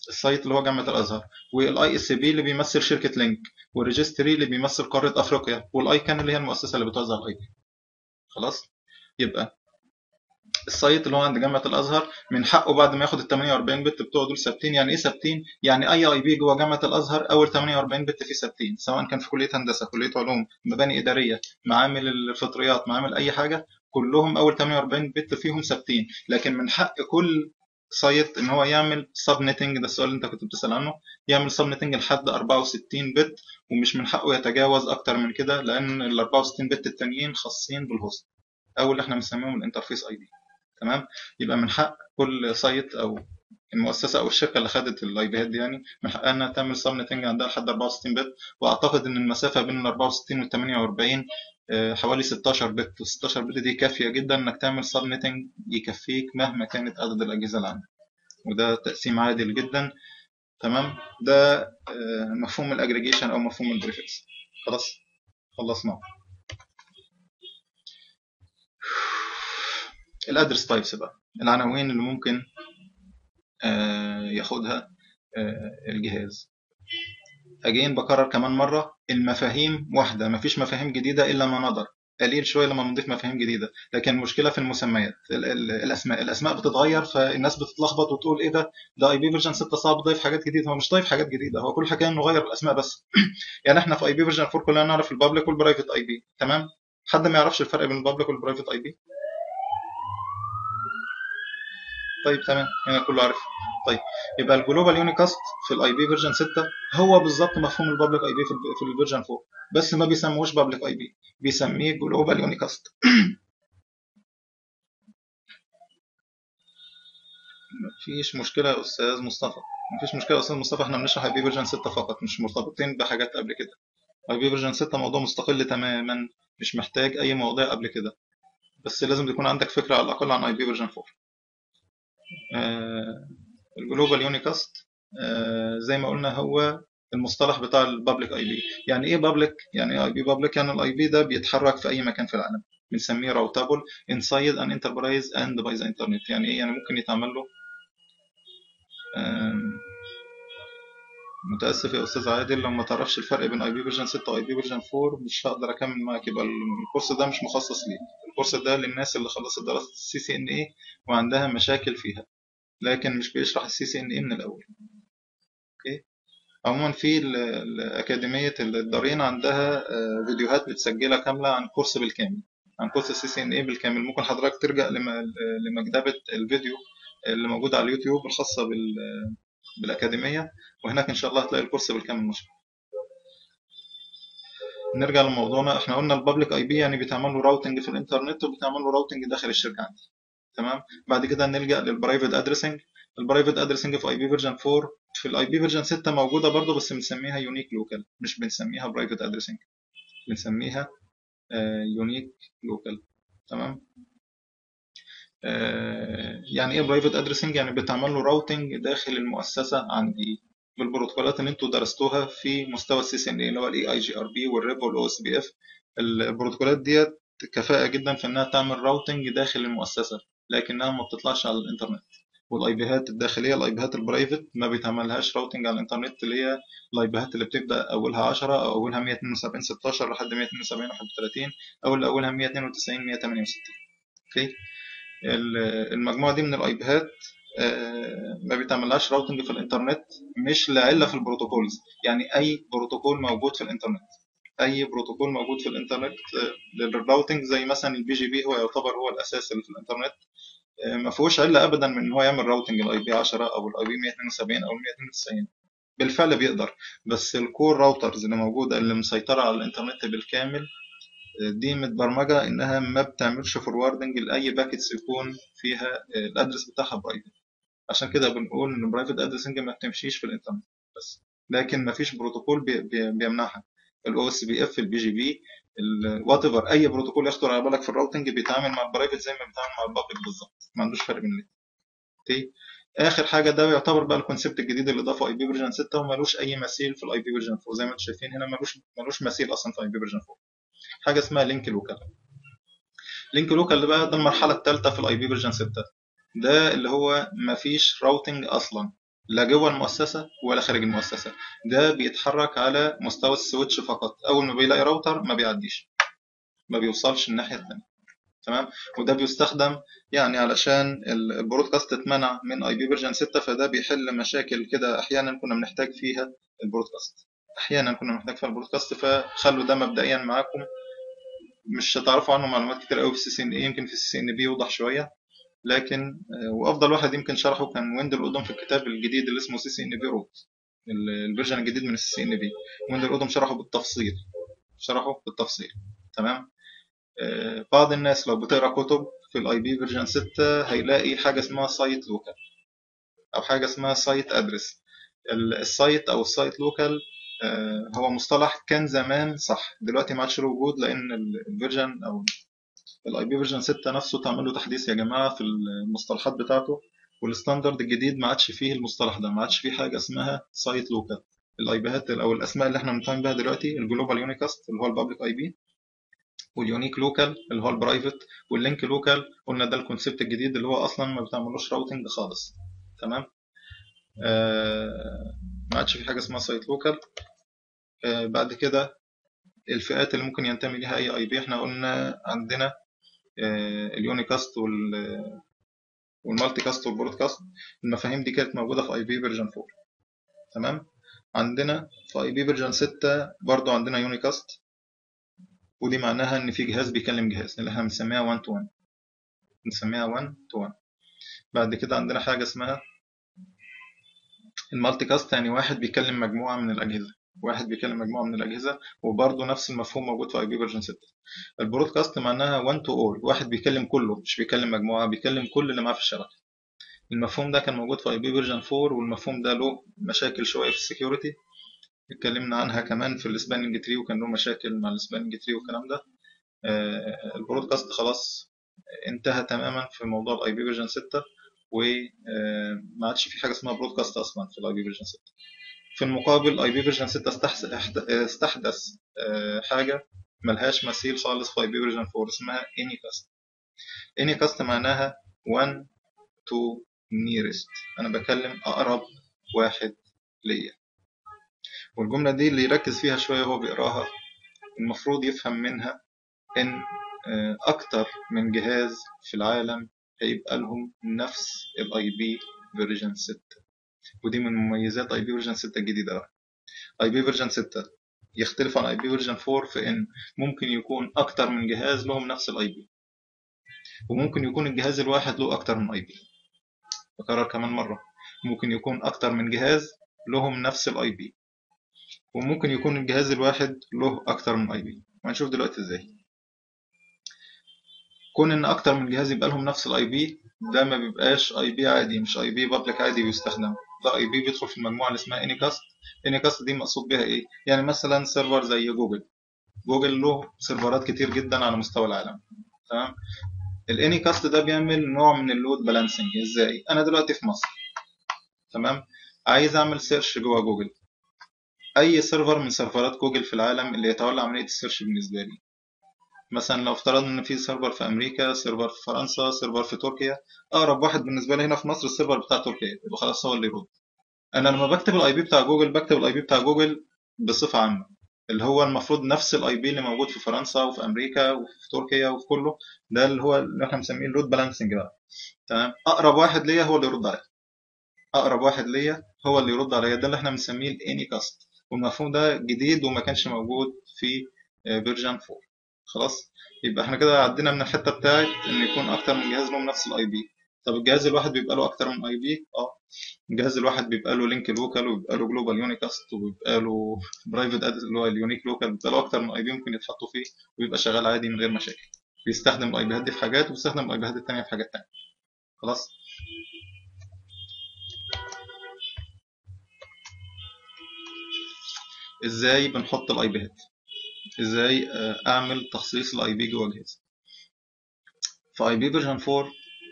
Speaker 2: السايت اللي هو جامعه الازهر والاي اس بي اللي بيمثل شركه لينك والريجستري اللي بيمثل قاره افريقيا والاي كان اللي هي المؤسسه اللي بتوزع الاي بي خلاص يبقى السايت اللي هو عند جامعه الازهر من حقه بعد ما ياخد ال 48 بت بتوعه دول ثابتين يعني ايه ثابتين يعني اي اي بي جوه جامعه الازهر اول 48 بت فيه ثابتين سواء كان في كليه هندسه كليه علوم مباني اداريه معامل الفطريات معامل اي حاجه كلهم اول 48 بت فيهم ثابتين لكن من حق كل سايت ان هو يعمل سب نتنج ده السؤال اللي انت كنت بتسال عنه يعمل سب نتنج لحد 64 بت ومش من حقه يتجاوز اكتر من كده لان ال 64 بت التانيين خاصين بالهوست او اللي احنا بنسميهم الانترفيس اي بي تمام يبقى من حق كل سايت او المؤسسه او الشركه اللي خدت الاي بيات دي يعني من حقها انها تعمل سب نتنج عندها لحد 64 بت واعتقد ان المسافه بين ال 64 وال 48 آه، حوالي 16 بت وال 16 بت دي كافيه جدا انك تعمل سب نتنج يكفيك مهما كانت عدد الاجهزه اللي عندك وده تقسيم عادل جدا تمام ده آه، مفهوم الاجريجيشن او مفهوم البريفكس خلاص خلصنا الادرس تايبس بقى العناوين اللي ممكن آه، ياخدها آه، الجهاز اجين بكرر كمان مرة المفاهيم واحدة مفيش مفاهيم جديدة إلا ما نظر قليل شوية لما نضيف مفاهيم جديدة لكن المشكلة في المسميات ال- ال- الأسماء الأسماء بتتغير فالناس بتتلخبط وتقول إيه ده ده اي بي فيرجن 6 صعب ضيف حاجات جديدة هو مش ضيف حاجات جديدة هو كل حكاية إنه غير الأسماء بس يعني إحنا في اي بي فيرجن 4 كلنا نعرف البابليك والبرايفت اي بي تمام حد ما يعرفش الفرق بين البابليك والبرايفت اي بي طيب تمام هنا كله عارف طيب يبقى الجلوبال يونيكاست في الاي بي فيرجن 6 هو بالظبط مفهوم البابليك اي بي في ال- في الفيرجن 4 بس ما بيسموهوش بابليك اي بي بيسميه جلوبال يونيكاست مفيش مشكلة يا أستاذ مصطفى مفيش مشكلة يا أستاذ مصطفى احنا بنشرح اي بي فيرجن 6 فقط مش مرتبطين بحاجات قبل كده اي بي فيرجن 6 موضوع مستقل تماما مش محتاج أي مواضيع قبل كده بس لازم تكون عندك فكرة على الأقل عن اي بي فيرجن 4 آه، الجلوبال يونيكاست آه، زي ما قلنا هو المصطلح بتاع البابليك اي بي يعني ايه بابليك يعني ايه اي بي بابليك يعني الاي بي ده بيتحرك في اي مكان في العالم بنسميه راوتابل انسايد ان انتربرايز اند باي ذا انترنت يعني ايه يعني ممكن يتعمل له آم، متاسف يا استاذ عادل لو ما تعرفش الفرق بين اي بي فيرجن 6 واي بي فيرجن 4 مش هقدر اكمل معاك يبقى الكورس ده مش مخصص ليك الكورس ده للناس اللي خلصت دراسه السي سي ان اي وعندها مشاكل فيها لكن مش بيشرح السي سي ان اي من الاول اوكي عموما في ال- ال- أكاديمية الدارين عندها آه، فيديوهات متسجلة كاملة عن كورس بالكامل عن كورس السي سي ان اي بالكامل ممكن حضرتك ترجع لم- لمكتبة الفيديو اللي موجودة على اليوتيوب الخاصة بال بالأكاديمية وهناك إن شاء الله هتلاقي الكورس بالكامل مشروع نرجع لموضوعنا احنا قلنا البابليك اي بي يعني بيتعمل له راوتنج في الانترنت وبيتعمل له راوتنج داخل الشركة عندي تمام بعد كده نلجأ للبرايفت ادريسنج البرايفت ادريسنج في اي بي فيرجن 4 في الاي بي فيرجن 6 موجوده برضه بس بنسميها يونيك لوكال مش بنسميها برايفت ادريسنج بنسميها يونيك لوكال تمام آه، يعني ايه برايفت ادريسنج يعني بتعمل له راوتنج داخل المؤسسه عندي بالبروتوكولات اللي انتوا درستوها في مستوى السي سي ان اي اللي هو الاي اي جي ار بي والريب والاو اس بي اف البروتوكولات ديت كفاءه جدا في انها تعمل راوتنج داخل المؤسسه لكنها ما بتطلعش على الانترنت والاي بيهات الداخليه الاي بيهات البرايفت ما بيتعملهاش راوتنج على الانترنت اللي هي الاي بيهات اللي بتبدا اولها 10 او اولها 172 16 لحد 172 31 او اللي اولها 192 168 اوكي ال- المجموعه دي من الاي بيهات آه، ما بيتعملهاش راوتنج في الانترنت مش لعله في البروتوكولز يعني اي بروتوكول موجود في الانترنت اي بروتوكول موجود في الانترنت آه، للراوتنج زي مثلا البي جي بي هو يعتبر هو الاساس اللي في الانترنت آه، ما فيهوش عله ابدا من ان هو يعمل راوتنج الاي بي 10 او الاي بي 172 او 192 بالفعل بيقدر بس الكور راوترز اللي موجوده اللي مسيطره على الانترنت بالكامل آه، دي متبرمجه انها ما بتعملش فوروردنج لاي باكيتس يكون فيها آه، الادرس بتاعها برايفت عشان كده بنقول ان برايفت ادرسنج ما بتمشيش في الانترنت بس لكن ما فيش بروتوكول بي- بي- بيمنعها الاو اس بي اف البي جي بي وات ايفر اي بروتوكول يخطر على بالك في الراوتنج بيتعامل مع البرايفت زي ما بيتعامل مع البابليك بالظبط ما عندوش فرق بين الاثنين اوكي اخر حاجه ده يعتبر بقى الكونسيبت الجديد اللي ضافه اي بي فيرجن 6 ومالوش اي مثيل في الاي بي فيرجن 4 زي ما انتم شايفين هنا مالوش مالوش مثيل اصلا في اي بي فيرجن 4 حاجه اسمها لينك لوكال لينك لوكال ده بقى ده المرحله الثالثه في الاي بي فيرجن 6 ده اللي هو مفيش راوتنج اصلا لا جوه المؤسسه ولا خارج المؤسسه ده بيتحرك على مستوى السويتش فقط اول ما بيلاقي راوتر ما بيعديش ما بيوصلش الناحيه الثانيه تمام وده بيستخدم يعني علشان ال- البرودكاست اتمنع من اي بي فيرجن 6 فده بيحل مشاكل كده احيانا كنا بنحتاج فيها البرودكاست احيانا كنا بنحتاج فيها البرودكاست فخلوا ده مبدئيا معاكم مش هتعرفوا عنه معلومات كتير قوي في السي سي ان اي يمكن في السي سي ان بي يوضح شويه لكن آه، وافضل واحد يمكن شرحه كان ويندل اودم في الكتاب الجديد اللي اسمه سي سي ان بي روت الفيرجن الجديد من السي سي ان بي ويندل اودم شرحه بالتفصيل شرحه بالتفصيل تمام آه، بعض الناس لو بتقرا كتب في الاي بي فيرجن 6 هيلاقي حاجه اسمها سايت لوكال او حاجه اسمها سايت ادرس السايت او السايت لوكال هو مصطلح كان زمان صح دلوقتي ما عادش له وجود لان الفيرجن او الاي بي فيرجن 6 نفسه تعمل له تحديث يا جماعه في المصطلحات بتاعته والستاندرد الجديد ما عادش فيه المصطلح ده ما عادش فيه حاجه اسمها سايت لوكال الاي بيهات او الاسماء اللي احنا بنتعامل بيها دلوقتي الجلوبال يونيكاست اللي هو البابليك اي بي واليونيك لوكال اللي هو البرايفت واللينك لوكال قلنا ده الكونسيبت الجديد اللي هو اصلا ما بتعملوش راوتنج خالص تمام آه ما عادش في حاجه اسمها سايت لوكال آه بعد كده الفئات اللي ممكن ينتمي ليها اي اي بي احنا قلنا عندنا آه اليونيكاست وال والمالتي كاست والبرودكاست المفاهيم دي كانت موجوده في اي بي فيرجن 4 تمام عندنا في اي بي فيرجن 6 برضو عندنا يونيكاست ودي معناها ان في جهاز بيكلم جهاز اللي احنا بنسميها 1 تو 1 بنسميها 1 تو 1 بعد كده عندنا حاجه اسمها المالتي كاست يعني واحد بيكلم مجموعه من الاجهزه واحد بيكلم مجموعه من الاجهزه وبرضه نفس المفهوم موجود في اي بي فيرجن 6 البرودكاست معناها 1 تو اول واحد بيكلم كله مش بيكلم مجموعه بيكلم كل اللي معاه في الشبكه المفهوم ده كان موجود في اي بي فيرجن 4 والمفهوم ده له مشاكل شويه في السكيورتي اتكلمنا عنها كمان في السباننج تري وكان له مشاكل مع السباننج تري والكلام ده آه، البرودكاست خلاص انتهى تماما في موضوع الاي بي فيرجن 6 وما عادش في حاجه اسمها برودكاست اصلا في الاي بي فيرجن 6 في المقابل اي بي فيرجن 6 استحس- احت- استحدث آه، حاجه ملهاش مثيل خالص في اي بي فيرجن 4 اسمها اني كاست اني كاست معناها 1 to nearest انا بكلم اقرب واحد ليا والجمله دي اللي يركز فيها شويه وهو بيقراها المفروض يفهم منها ان آه، اكتر من جهاز في العالم هيبقى لهم نفس الاي بي فيرجن 6 ودي من مميزات اي بي فيرجن 6 الجديده بقى اي بي فيرجن 6 يختلف عن اي بي فيرجن 4 في ان ممكن يكون اكتر من جهاز لهم نفس الاي بي وممكن يكون الجهاز الواحد له اكتر من اي بي بكرر كمان مره ممكن يكون اكتر من جهاز لهم نفس الاي بي وممكن يكون الجهاز الواحد له اكتر من اي بي وهنشوف دلوقتي ازاي كون ان اكتر من جهاز يبقى لهم نفس الاي بي ده ما بيبقاش اي بي عادي مش اي بي بابليك عادي بيستخدم ده اي بي بيدخل في المجموعه اللي اسمها انيكاست انيكاست دي مقصود بيها ايه يعني مثلا سيرفر زي جوجل جوجل له سيرفرات كتير جدا على مستوى العالم تمام الانيكاست ده بيعمل نوع من اللود بالانسنج ازاي انا دلوقتي في مصر تمام عايز اعمل سيرش جوه جوجل اي سيرفر من سيرفرات جوجل في العالم اللي يتولى عمليه السيرش بالنسبه لي مثلا لو افترضنا ان في سيرفر في امريكا سيرفر في فرنسا سيرفر في تركيا اقرب واحد بالنسبه لي هنا في مصر السيرفر بتاع تركيا يبقى خلاص هو اللي يرد انا لما بكتب الاي بي بتاع جوجل بكتب الاي بي بتاع جوجل بصفه عامه اللي هو المفروض نفس الاي بي اللي موجود في فرنسا وفي امريكا وفي تركيا وفي كله ده اللي هو اللي احنا مسميه اللود بالانسنج بقى تمام اقرب واحد ليا هو اللي يرد عليا اقرب واحد ليا هو اللي يرد عليا ده اللي احنا بنسميه الاني كاست والمفهوم ده جديد وما كانش موجود في فيرجن 4 خلاص يبقى احنا كده عدينا من الحته بتاعت ان يكون اكتر من جهاز لهم نفس الاي بي طب الجهاز الواحد بيبقى له اكتر من اي بي اه الجهاز الواحد بيبقى له لينك لوكال وبيبقى له جلوبال يونيكاست وبيبقى له برايفت اد اللي هو اليونيك لوكال بيبقى له اكتر من اي بي ممكن يتحطوا فيه ويبقى شغال عادي من غير مشاكل بيستخدم الاي بيات دي في حاجات وبيستخدم الاي بيات التانية في حاجات تانية خلاص ازاي بنحط الاي بيات ازاي آه، اعمل تخصيص الاي بي جوه الجهاز في اي بي فيرجن 4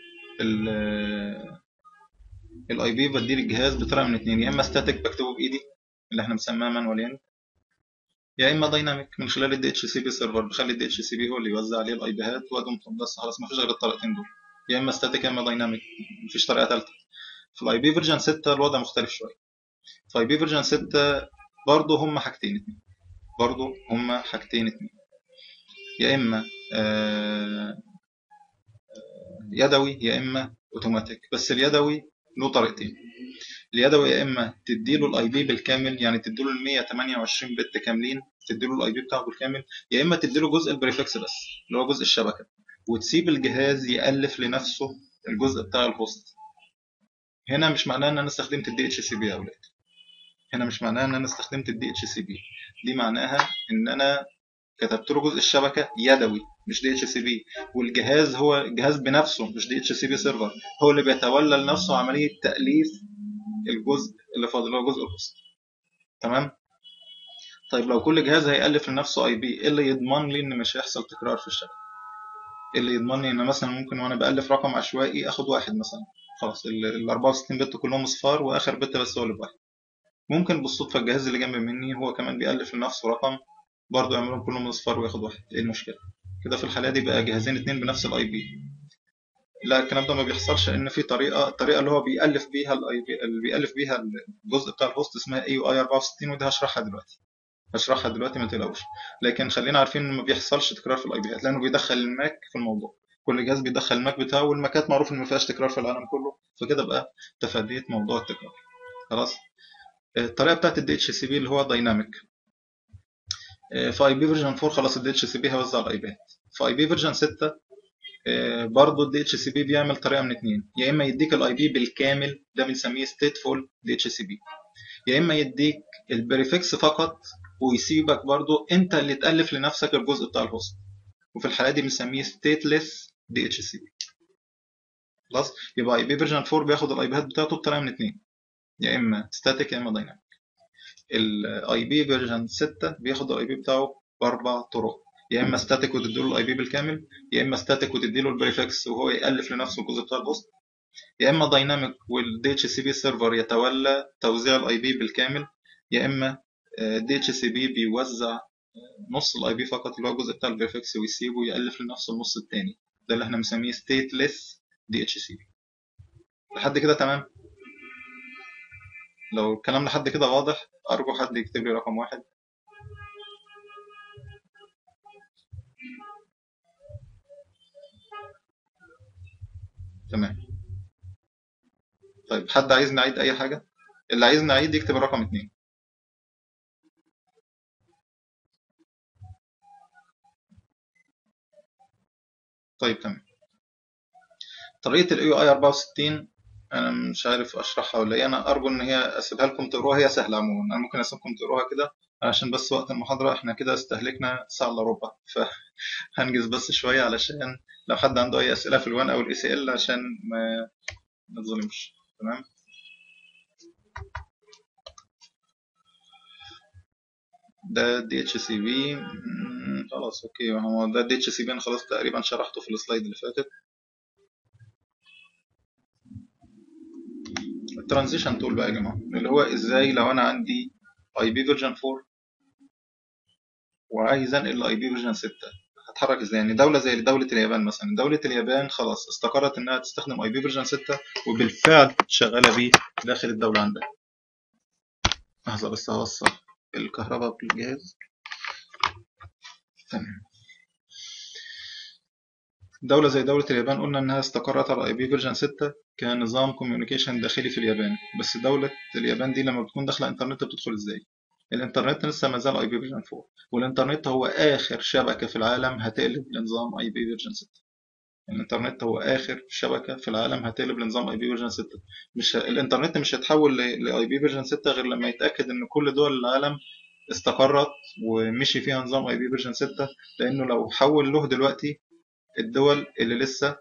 Speaker 2: الاي بي بديل الجهاز بطريقه من اتنين يا اما ستاتيك بكتبه بايدي اللي احنا بنسميها مانواليا يا اما دايناميك من خلال الدي اتش سي بي سيرفر بخلي الدي اتش سي بي هو اللي يوزع عليه الاي بيهات وادوم بس خلاص مفيش غير الطريقتين دول يا اما ستاتيك يا اما دايناميك مفيش طريقه ثالثه في الاي بي فيرجن 6 الوضع مختلف شويه في اي بي فيرجن 6 برضه هم حاجتين اتنين برضه هم حاجتين اتنين يا اما آه، يدوي يا اما اوتوماتيك بس اليدوي له طريقتين اليدوي يا اما تديله الاي بي بالكامل يعني تديله ال 128 بت كاملين تديله الاي بي بتاعه بالكامل يا اما تديله جزء البريفكس بس اللي هو جزء الشبكه وتسيب الجهاز يالف لنفسه الجزء بتاع الهوست هنا مش معناه ان انا استخدمت الدي اتش سي بي يا اولاد هنا مش معناها ان انا استخدمت الدي اتش سي بي دي معناها ان انا كتبت له جزء الشبكه يدوي مش دي اتش سي بي والجهاز هو الجهاز بنفسه مش دي اتش سي بي سيرفر هو اللي بيتولى لنفسه عمليه تاليف الجزء اللي فاضل اللي هو جزء الهوست تمام طيب لو كل جهاز هيألف لنفسه اي بي ايه اللي يضمن لي ان مش هيحصل تكرار في الشبكه ايه اللي يضمن لي ان مثلا ممكن وانا بألف رقم عشوائي اخد واحد مثلا خلاص ال 64 بت كلهم اصفار واخر بت بس هو اللي بواحد ممكن بالصدفه الجهاز اللي جنب مني هو كمان بيألف لنفسه رقم برضه يعملهم كلهم اصفار وياخد واحد ايه المشكله كده في الحاله دي بقى جهازين اتنين بنفس الاي بي لا الكلام ده ما بيحصلش ان في طريقه الطريقه اللي هو بيالف بيها الاي بي اللي بيالف بيها الجزء بتاع الهوست اسمها اي يو اي 64 ودي هشرحها دلوقتي هشرحها دلوقتي ما تقلقوش لكن خلينا عارفين ان ما بيحصلش تكرار في الاي بيات لانه بيدخل الماك في الموضوع كل جهاز بيدخل الماك بتاعه والماكات معروف ان ما فيهاش تكرار في العالم كله فكده بقى تفاديت موضوع التكرار خلاص الطريقه بتاعت الدي اتش سي بي اللي هو دايناميك في اي بي فيرجن 4 خلاص الدي اتش سي بي هيوزع الايباد في اي بي فيرجن 6 برضه الدي اتش سي بي بيعمل طريقه من اتنين يا اما يديك الاي بي بالكامل ده بنسميه ستيتفول دي اتش سي بي يا اما يديك البريفكس فقط ويسيبك برضه انت اللي تالف لنفسك الجزء بتاع الهوست وفي الحاله دي بنسميه ستيتلس دي اتش سي بي خلاص يبقى اي بي فيرجن 4 بياخد الاي بيات بتاعته بطريقه من اتنين يا اما ستاتيك يا اما دايناميك الاي بي فيرجن 6 بياخد الاي بي بتاعه باربع طرق يا اما ستاتيك وتديله الاي بي بالكامل يا اما ستاتيك وتديله البريفكس وهو يالف لنفسه الجزء بتاع البوست يا اما دايناميك والدي اتش سي بي سيرفر يتولى توزيع الاي بي بالكامل يا اما دي اتش سي بي بيوزع نص الاي بي فقط اللي هو الجزء بتاع البريفكس ويسيبه يالف لنفسه النص التاني ده اللي احنا بنسميه ستيتلس دي اتش سي بي لحد كده تمام لو الكلام لحد كده واضح أرجو حد يكتب لي رقم واحد تمام طيب حد عايز نعيد أي حاجة اللي عايز نعيد يكتب الرقم اتنين طيب تمام طريقة ال AUI 64 انا مش عارف اشرحها ولا ايه انا ارجو ان هي اسيبها لكم تقروها هي سهله عموما انا ممكن اسيبكم تقروها كده عشان بس وقت المحاضره احنا كده استهلكنا ساعه الا ربع فهنجز بس شويه علشان لو حد عنده اي اسئله في الوان او الاي سي ال عشان ما ما تظلمش تمام ده دي اتش سي بي خلاص اوكي هو ده دي اتش سي بي انا خلاص تقريبا شرحته في السلايد اللي فاتت الترانزيشن تول بقى يا جماعه اللي هو ازاي لو انا عندي اي بي فيرجن 4 وعايز انقل لاي بي فيرجن 6 هتحرك ازاي يعني دوله زي دوله اليابان مثلا دوله اليابان خلاص استقرت انها تستخدم اي بي فيرجن 6 وبالفعل شغاله بيه داخل الدوله عندها لحظه بس هوصل الكهرباء بالجهاز تمام دولة زي دولة اليابان قلنا إنها استقرت على اي بي فيرجن 6 كنظام كوميونيكيشن داخلي في اليابان بس دولة اليابان دي لما بتكون داخلة انترنت بتدخل ازاي؟ الانترنت لسه ما زال اي بي فيرجن 4 والانترنت هو آخر شبكة في العالم هتقلب لنظام اي بي فيرجن 6 الانترنت هو آخر شبكة في العالم هتقلب لنظام اي بي فيرجن 6 مش ه... الانترنت مش هيتحول لاي بي فيرجن 6 غير لما يتأكد إن كل دول العالم استقرت ومشي فيها نظام اي بي فيرجن 6 لأنه لو حول له دلوقتي الدول اللي لسه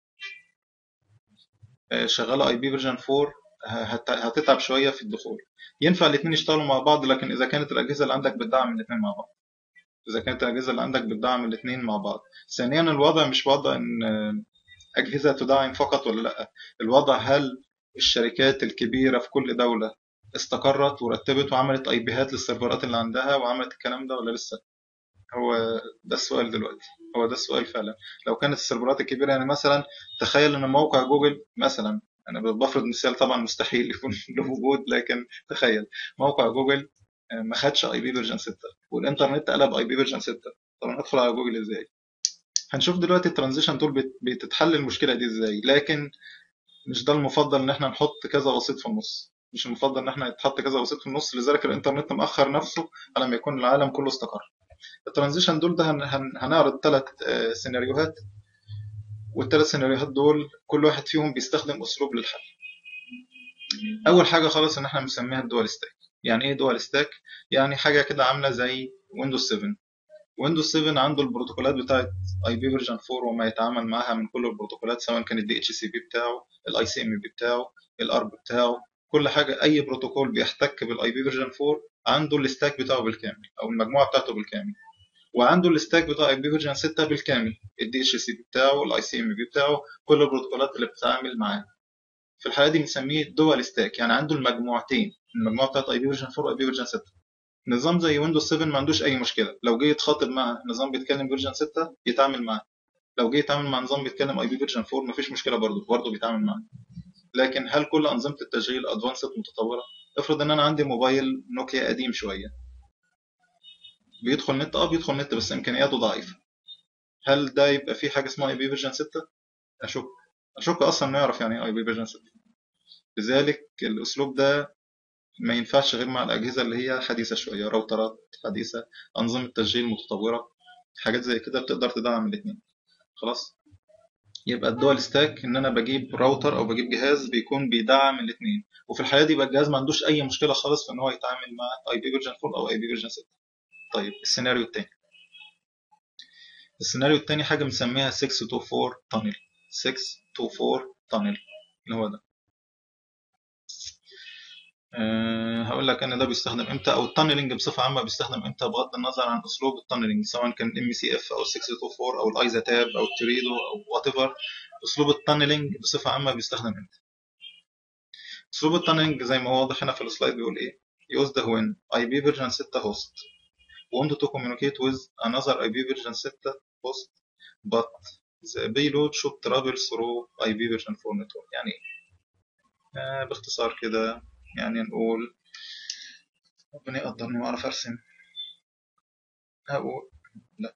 Speaker 2: شغاله اي بي فيرجن 4 هتتعب شويه في الدخول ينفع الاثنين يشتغلوا مع بعض لكن اذا كانت الاجهزه اللي عندك بتدعم الاثنين مع بعض اذا كانت الاجهزه اللي عندك بتدعم الاثنين مع بعض ثانيا الوضع مش وضع ان اجهزه تدعم فقط ولا لا الوضع هل الشركات الكبيره في كل دوله استقرت ورتبت وعملت اي بيهات للسيرفرات اللي عندها وعملت الكلام ده ولا لسه هو ده السؤال دلوقتي هو ده السؤال فعلا لو كانت السيرفرات الكبيره يعني مثلا تخيل ان موقع جوجل مثلا انا بفرض مثال طبعا مستحيل يكون له وجود لكن تخيل موقع جوجل آه، ما خدش اي بي فيرجن 6 والانترنت قلب اي بي فيرجن 6 طب انا هدخل على جوجل ازاي هنشوف دلوقتي الترانزيشن تول بت- بتتحل المشكله دي ازاي لكن مش ده المفضل ان احنا نحط كذا وسيط في النص مش المفضل ان احنا يتحط كذا وسيط في النص لذلك الانترنت مأخر نفسه على ما يكون العالم كله استقر الترانزيشن دول ده هن- هن- هنعرض ثلاث سيناريوهات والثلاث سيناريوهات دول كل واحد فيهم بيستخدم اسلوب للحل اول حاجه خالص ان احنا بنسميها الدول ستاك يعني ايه دول ستاك يعني حاجه كده عامله زي ويندوز 7 ويندوز 7 عنده البروتوكولات بتاعت اي بي فيرجن 4 وما يتعامل معاها من كل البروتوكولات سواء كان الدي اتش سي بي بتاعه الاي سي ام بي بتاعه الارب بتاعه كل حاجه اي بروتوكول بيحتك بالاي بي فيرجن 4 عنده الستاك بتاعه بالكامل او المجموعه بتاعته بالكامل وعنده الستاك بتاع اي بي فيرجن 6 بالكامل الدي اتش سي بي بتاعه الاي سي ام بي بتاعه كل البروتوكولات اللي بتتعامل معاه في الحاله دي بنسميه دول ستاك يعني عنده المجموعتين المجموعه بتاعت اي بي فيرجن 4 واي بي فيرجن 6 نظام زي ويندوز 7 ما عندوش اي مشكله لو جه يتخاطب مع نظام بيتكلم فيرجن 6 يتعامل معاه لو جه يتعامل مع نظام بيتكلم اي بي فيرجن 4 مفيش مشكله برضه برضه بيتعامل معاه لكن هل كل انظمه التشغيل ادفانسد متطوره افرض ان انا عندي موبايل نوكيا قديم شويه بيدخل نت اه بيدخل نت بس امكانياته ضعيفه هل ده يبقى فيه حاجه اسمها اي بي فيرجن 6 اشك اشك اصلا انه يعرف يعني ايه اي بي فيرجن 6 لذلك الاسلوب ده ما ينفعش غير مع الأجهزة اللي هي حديثة شوية راوترات حديثة أنظمة تشغيل متطورة حاجات زي كده بتقدر تدعم الاتنين خلاص يبقى الدول ستاك ان انا بجيب راوتر او بجيب جهاز بيكون بيدعم الاثنين وفي الحاله دي يبقى الجهاز ما عندوش اي مشكله خالص في ان هو يتعامل مع اي بي فيرجن 4 او اي بي فيرجن 6 طيب السيناريو الثاني السيناريو الثاني حاجه بنسميها 624 تانل 624 تانل اللي هو ده أه هقول لك ان ده بيستخدم امتى او التانلنج بصفه عامه بيستخدم امتى بغض النظر عن اسلوب التانلنج سواء كان ام سي اف او 624 او الايزا تاب او التريدو او وات ايفر اسلوب التانلنج بصفه عامه بيستخدم امتى اسلوب التانلنج زي ما هو واضح هنا في السلايد بيقول ايه used when IP version 6 host want to communicate with another IP version 6 host but the payload should travel through IP version 4 network يعني ايه آه باختصار كده يعني نقول ربنا يقدرني واعرف ارسم هقول لا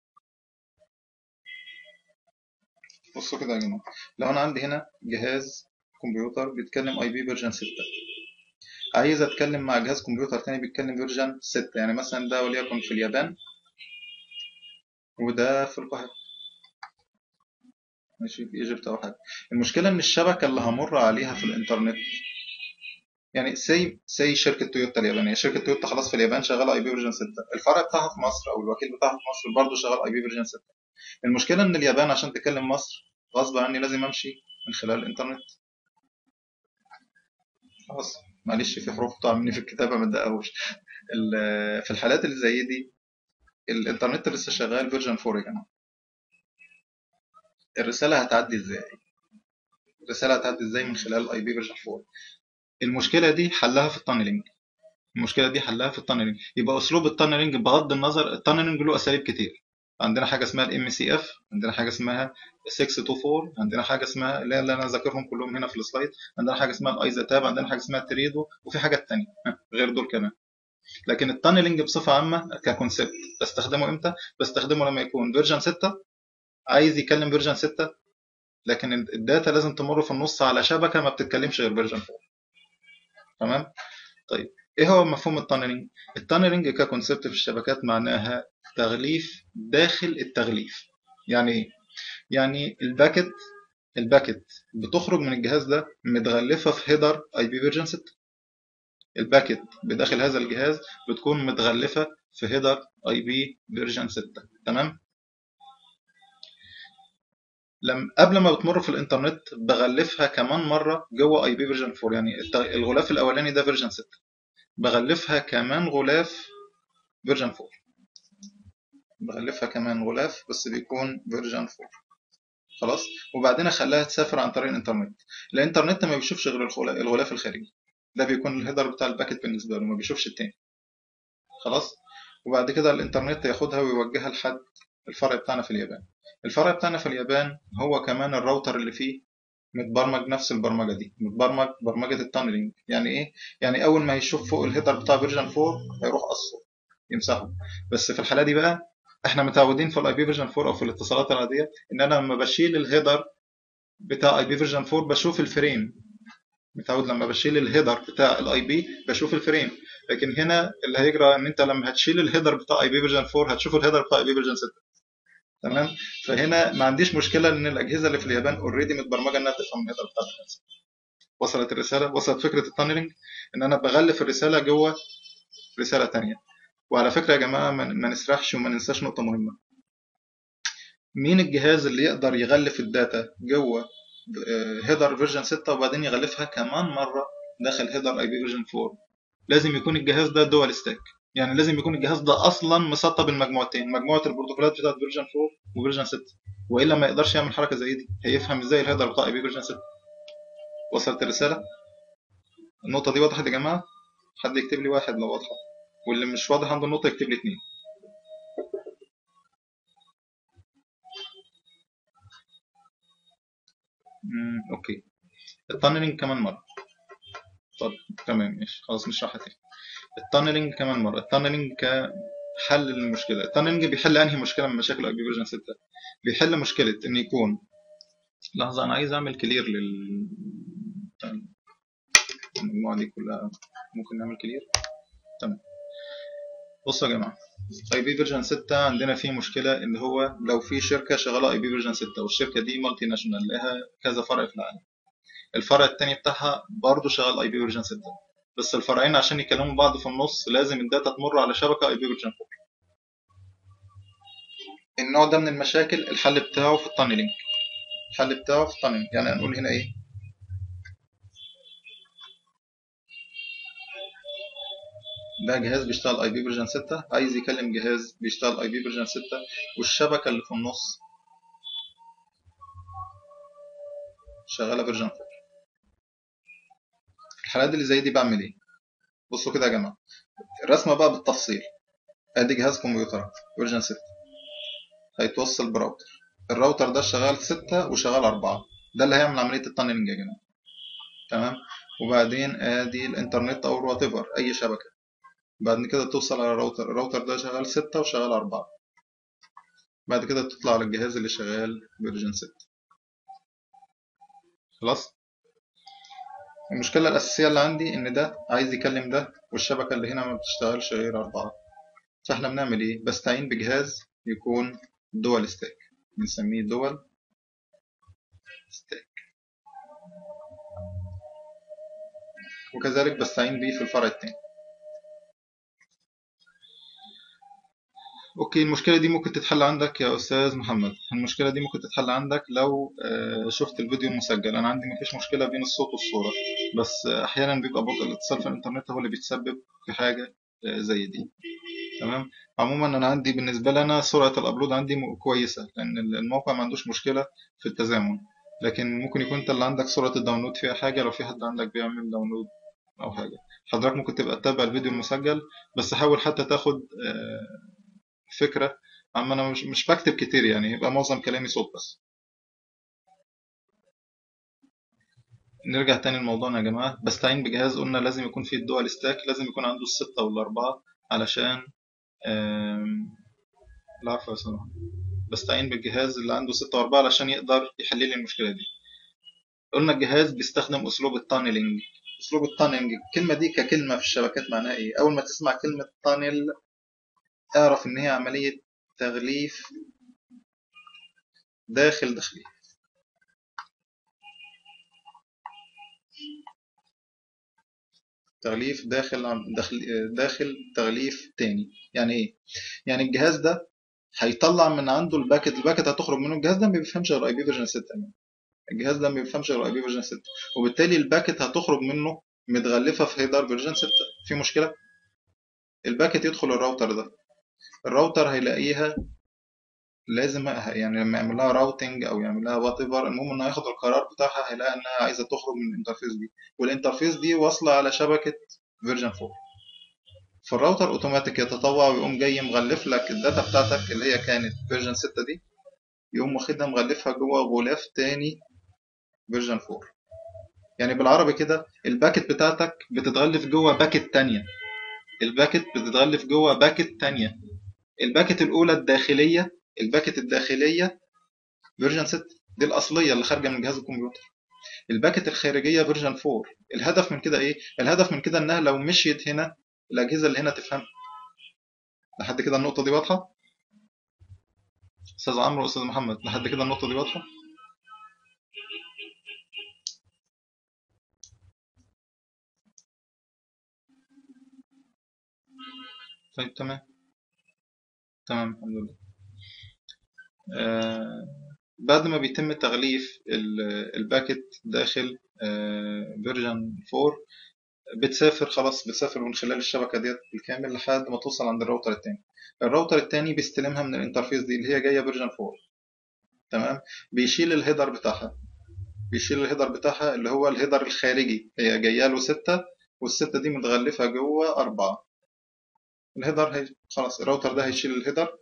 Speaker 2: بصوا كده يا جماعه لو انا عندي هنا جهاز كمبيوتر بيتكلم اي بي فيرجن 6 عايز اتكلم مع جهاز كمبيوتر تاني بيتكلم فيرجن 6 يعني مثلا ده وليكن في اليابان وده في القاهره ماشي في ايجيبت او حاجه المشكله ان الشبكه اللي همر عليها في الانترنت يعني سي سي شركه تويوتا اليابانيه شركه تويوتا خلاص في اليابان شغاله اي بي فيرجن 6 الفرع بتاعها في مصر او الوكيل بتاعها في مصر برضه شغال اي بي فيرجن 6 المشكله ان اليابان عشان تكلم مصر غصب عني لازم امشي من خلال الانترنت خلاص معلش في حروف بتقع مني في الكتابه ما تدققوش في الحالات اللي زي دي الانترنت لسه شغال فيرجن 4 يا جماعه الرساله هتعدي ازاي الرساله هتعدي ازاي من خلال الاي بي فيرجن 4 المشكله دي حلها في التانلينج المشكله دي حلها في التانلينج يبقى اسلوب التانلينج بغض النظر التانلينج له اساليب كتير عندنا حاجه اسمها الام سي اف عندنا حاجه اسمها 624 عندنا حاجه اسمها اللي انا ذاكرهم كلهم هنا في السلايد عندنا حاجه اسمها الايزا تاب عندنا حاجه اسمها التريدو وفي حاجات تانية غير دول كمان لكن التانلينج بصفه عامه ككونسبت بستخدمه امتى بستخدمه لما يكون فيرجن 6 عايز يكلم فيرجن 6 لكن الداتا لازم تمر في النص على شبكه ما بتتكلمش غير فيرجن 4 تمام طيب ايه هو مفهوم التانلينج التانلينج ككونسبت في الشبكات معناها تغليف داخل التغليف يعني ايه يعني الباكت الباكت بتخرج من الجهاز ده متغلفه في هيدر اي بي فيرجن 6 الباكت بداخل هذا الجهاز بتكون متغلفه في هيدر اي بي فيرجن 6 تمام لما قبل ما بتمر في الانترنت بغلفها كمان مره جوه اي بي فيرجن 4 يعني الغلاف الاولاني ده فيرجن 6 بغلفها كمان غلاف فيرجن 4 بغلفها كمان غلاف بس بيكون فيرجن 4 خلاص وبعدين اخليها تسافر عن طريق الانترنت الانترنت ما بيشوفش غير الغلاف الخارجي ده بيكون الهيدر بتاع الباكت بالنسبه له ما بيشوفش التاني خلاص وبعد كده الانترنت ياخدها ويوجهها لحد الفرع بتاعنا في اليابان الفرع بتاعنا في اليابان هو كمان الراوتر اللي فيه متبرمج نفس البرمجه دي متبرمج برمجه التانلينج يعني ايه يعني اول ما يشوف فوق الهيدر بتاع فيرجن 4 هيروح قصه يمسحه بس في الحاله دي بقى احنا متعودين في الاي بي فيرجن 4 او في الاتصالات العاديه ان انا لما بشيل الهيدر بتاع اي بي فيرجن 4 بشوف الفريم متعود لما بشيل الهيدر بتاع الاي بي بشوف الفريم لكن هنا اللي هيجرى ان انت لما هتشيل الهيدر بتاع اي بي فيرجن 4 هتشوف الهيدر بتاع اي بي فيرجن 6 تمام فهنا ما عنديش مشكله ان الاجهزه اللي في اليابان اوريدي متبرمجه انها تفهم الهيدر بتاع الجهاز وصلت الرساله وصلت فكره التانلينج ان انا بغلف الرساله جوه رساله تانية وعلى فكره يا جماعه ما ما نسرحش وما ننساش نقطه مهمه مين الجهاز اللي يقدر يغلف الداتا جوه هيدر فيرجن 6 وبعدين يغلفها كمان مره داخل هيدر اي بي فيرجن 4 لازم يكون الجهاز ده دول ستاك يعني لازم يكون الجهاز ده اصلا مسطب المجموعتين مجموعه البروتوكولات بتاعت فيرجن 4 وفيرجن 6 والا ما يقدرش يعمل حركه زي دي هيفهم ازاي الهيدر بتاع اي بي فيرجن 6 وصلت الرساله النقطه دي وضحت يا جماعه حد يكتب لي واحد لو واضحه واللي مش واضح عنده النقطه يكتب لي اتنين مم، اوكي التانلينج كمان مره طب تمام ماشي خلاص نشرحها تاني التانلينج كمان مره التانلينج كحل للمشكله التانلينج بيحل انهي مشكله من مشاكل اي بي فيرجن 6 بيحل مشكله ان يكون لحظه انا عايز اعمل كلير لل بتاع المجموعه دي كلها ممكن نعمل كلير تمام بصوا يا جماعه اي بي فيرجن 6 عندنا فيه مشكله ان هو لو في شركه شغاله اي بي فيرجن 6 والشركه دي مالتي ناشونال لها كذا فرع في العالم الفرع التاني بتاعها برضه شغال اي بي فيرجن 6 بس الفرعين عشان يكلموا بعض في النص لازم الداتا تمر على شبكه اي بي فيرجن 4 النوع ده من المشاكل الحل بتاعه في التانلينج الحل بتاعه في التانلينج يعني هنقول هنا ايه ده جهاز بيشتغل اي بي فيرجن 6 عايز يكلم جهاز بيشتغل اي بي فيرجن 6 والشبكه اللي في النص شغاله فيرجن 4 في الحالات اللي زي دي بعمل ايه بصوا كده يا جماعه الرسمه بقى بالتفصيل ادي جهاز كمبيوتر فيرجن 6 هيتوصل براوتر الراوتر ده شغال 6 وشغال 4 ده اللي هيعمل عمليه التانلينج يا جماعه تمام وبعدين ادي الانترنت او وات ايفر اي شبكه بعد كده توصل على الراوتر الراوتر ده شغال 6 وشغال 4 بعد كده تطلع على الجهاز اللي شغال فيرجن 6 خلاص المشكلة الأساسية اللي عندي إن ده عايز يكلم ده والشبكة اللي هنا ما بتشتغلش غير أربعة فإحنا بنعمل إيه؟ بستعين بجهاز يكون دول ستاك بنسميه دول ستاك وكذلك بستعين بيه في الفرع التاني اوكي المشكله دي ممكن تتحل عندك يا استاذ محمد المشكله دي ممكن تتحل عندك لو آه، شفت الفيديو المسجل انا عندي مفيش مشكله بين الصوت والصوره بس آه، احيانا بيبقى بطء الاتصال في الانترنت هو اللي بيتسبب في حاجه آه، زي دي تمام عموما انا عندي بالنسبه لي انا سرعه الابلود عندي م- كويسه لان الموقع ما عندوش مشكله في التزامن لكن ممكن يكون انت اللي عندك سرعه الداونلود فيها حاجه لو في حد عندك بيعمل داونلود او حاجه حضرتك ممكن تبقى تتابع الفيديو المسجل بس حاول حتى تاخد آه، فكرة أما أنا مش مش بكتب كتير يعني يبقى معظم كلامي صوت بس نرجع تاني لموضوعنا يا جماعة بستعين بجهاز قلنا لازم يكون فيه الدول ستاك لازم يكون عنده الستة والأربعة علشان آم، العفو يا سلام بستعين بالجهاز اللي عنده ستة وأربعة علشان يقدر يحل لي المشكلة دي قلنا الجهاز بيستخدم أسلوب التانلينج أسلوب التانلينج الكلمة دي ككلمة في الشبكات معناها إيه أول ما تسمع كلمة تانل اعرف إن هي عملية تغليف داخل داخلي تغليف داخل عم- داخل داخل تغليف تاني يعني ايه يعني الجهاز ده هيطلع من عنده الباكت الباكت هتخرج منه الجهاز ده ما بيفهمش غير اي بي فيرجن 6 يعني. الجهاز ده ما بيفهمش غير اي بي فيرجن 6 وبالتالي الباكت هتخرج منه متغلفه في هيدر فيرجن 6 في مشكله الباكت يدخل الراوتر ده الراوتر هيلاقيها لازم يعني لما يعمل لها راوتنج او يعمل لها وات ايفر المهم انه ياخد القرار بتاعها هيلاقي انها عايزه تخرج من الانترفيس دي والانترفيس دي واصله على شبكه فيرجن 4 فالراوتر اوتوماتيك يتطوع ويقوم جاي مغلف لك الداتا بتاعتك اللي هي كانت فيرجن 6 دي يقوم واخدها مغلفها جوه غلاف تاني فيرجن 4 يعني بالعربي كده الباكت بتاعتك بتتغلف جوه باكت تانية الباكت بتتغلف جوه باكت تانية الباكت الأولى الداخلية الباكت الداخلية فيرجن 6 دي الأصلية اللي خارجة من جهاز الكمبيوتر الباكت الخارجية فيرجن 4 الهدف من كده إيه؟ الهدف من كده إنها لو مشيت هنا الأجهزة اللي هنا تفهم لحد كده النقطة دي واضحة؟ أستاذ عمرو وأستاذ محمد لحد كده النقطة دي واضحة؟ طيب تمام تمام الحمد لله آه بعد ما بيتم تغليف ال- الباكت داخل فيرجن 4 بتسافر خلاص بتسافر من خلال الشبكة ديت بالكامل لحد ما توصل عند الراوتر التاني الراوتر التاني بيستلمها من الانترفيس دي اللي هي جاية فيرجن 4 تمام بيشيل الهيدر بتاعها بيشيل الهيدر بتاعها اللي هو الهيدر الخارجي هي جاية له ستة والستة دي متغلفة جوه أربعة الهيدر هي خلاص الراوتر ده هيشيل الهيدر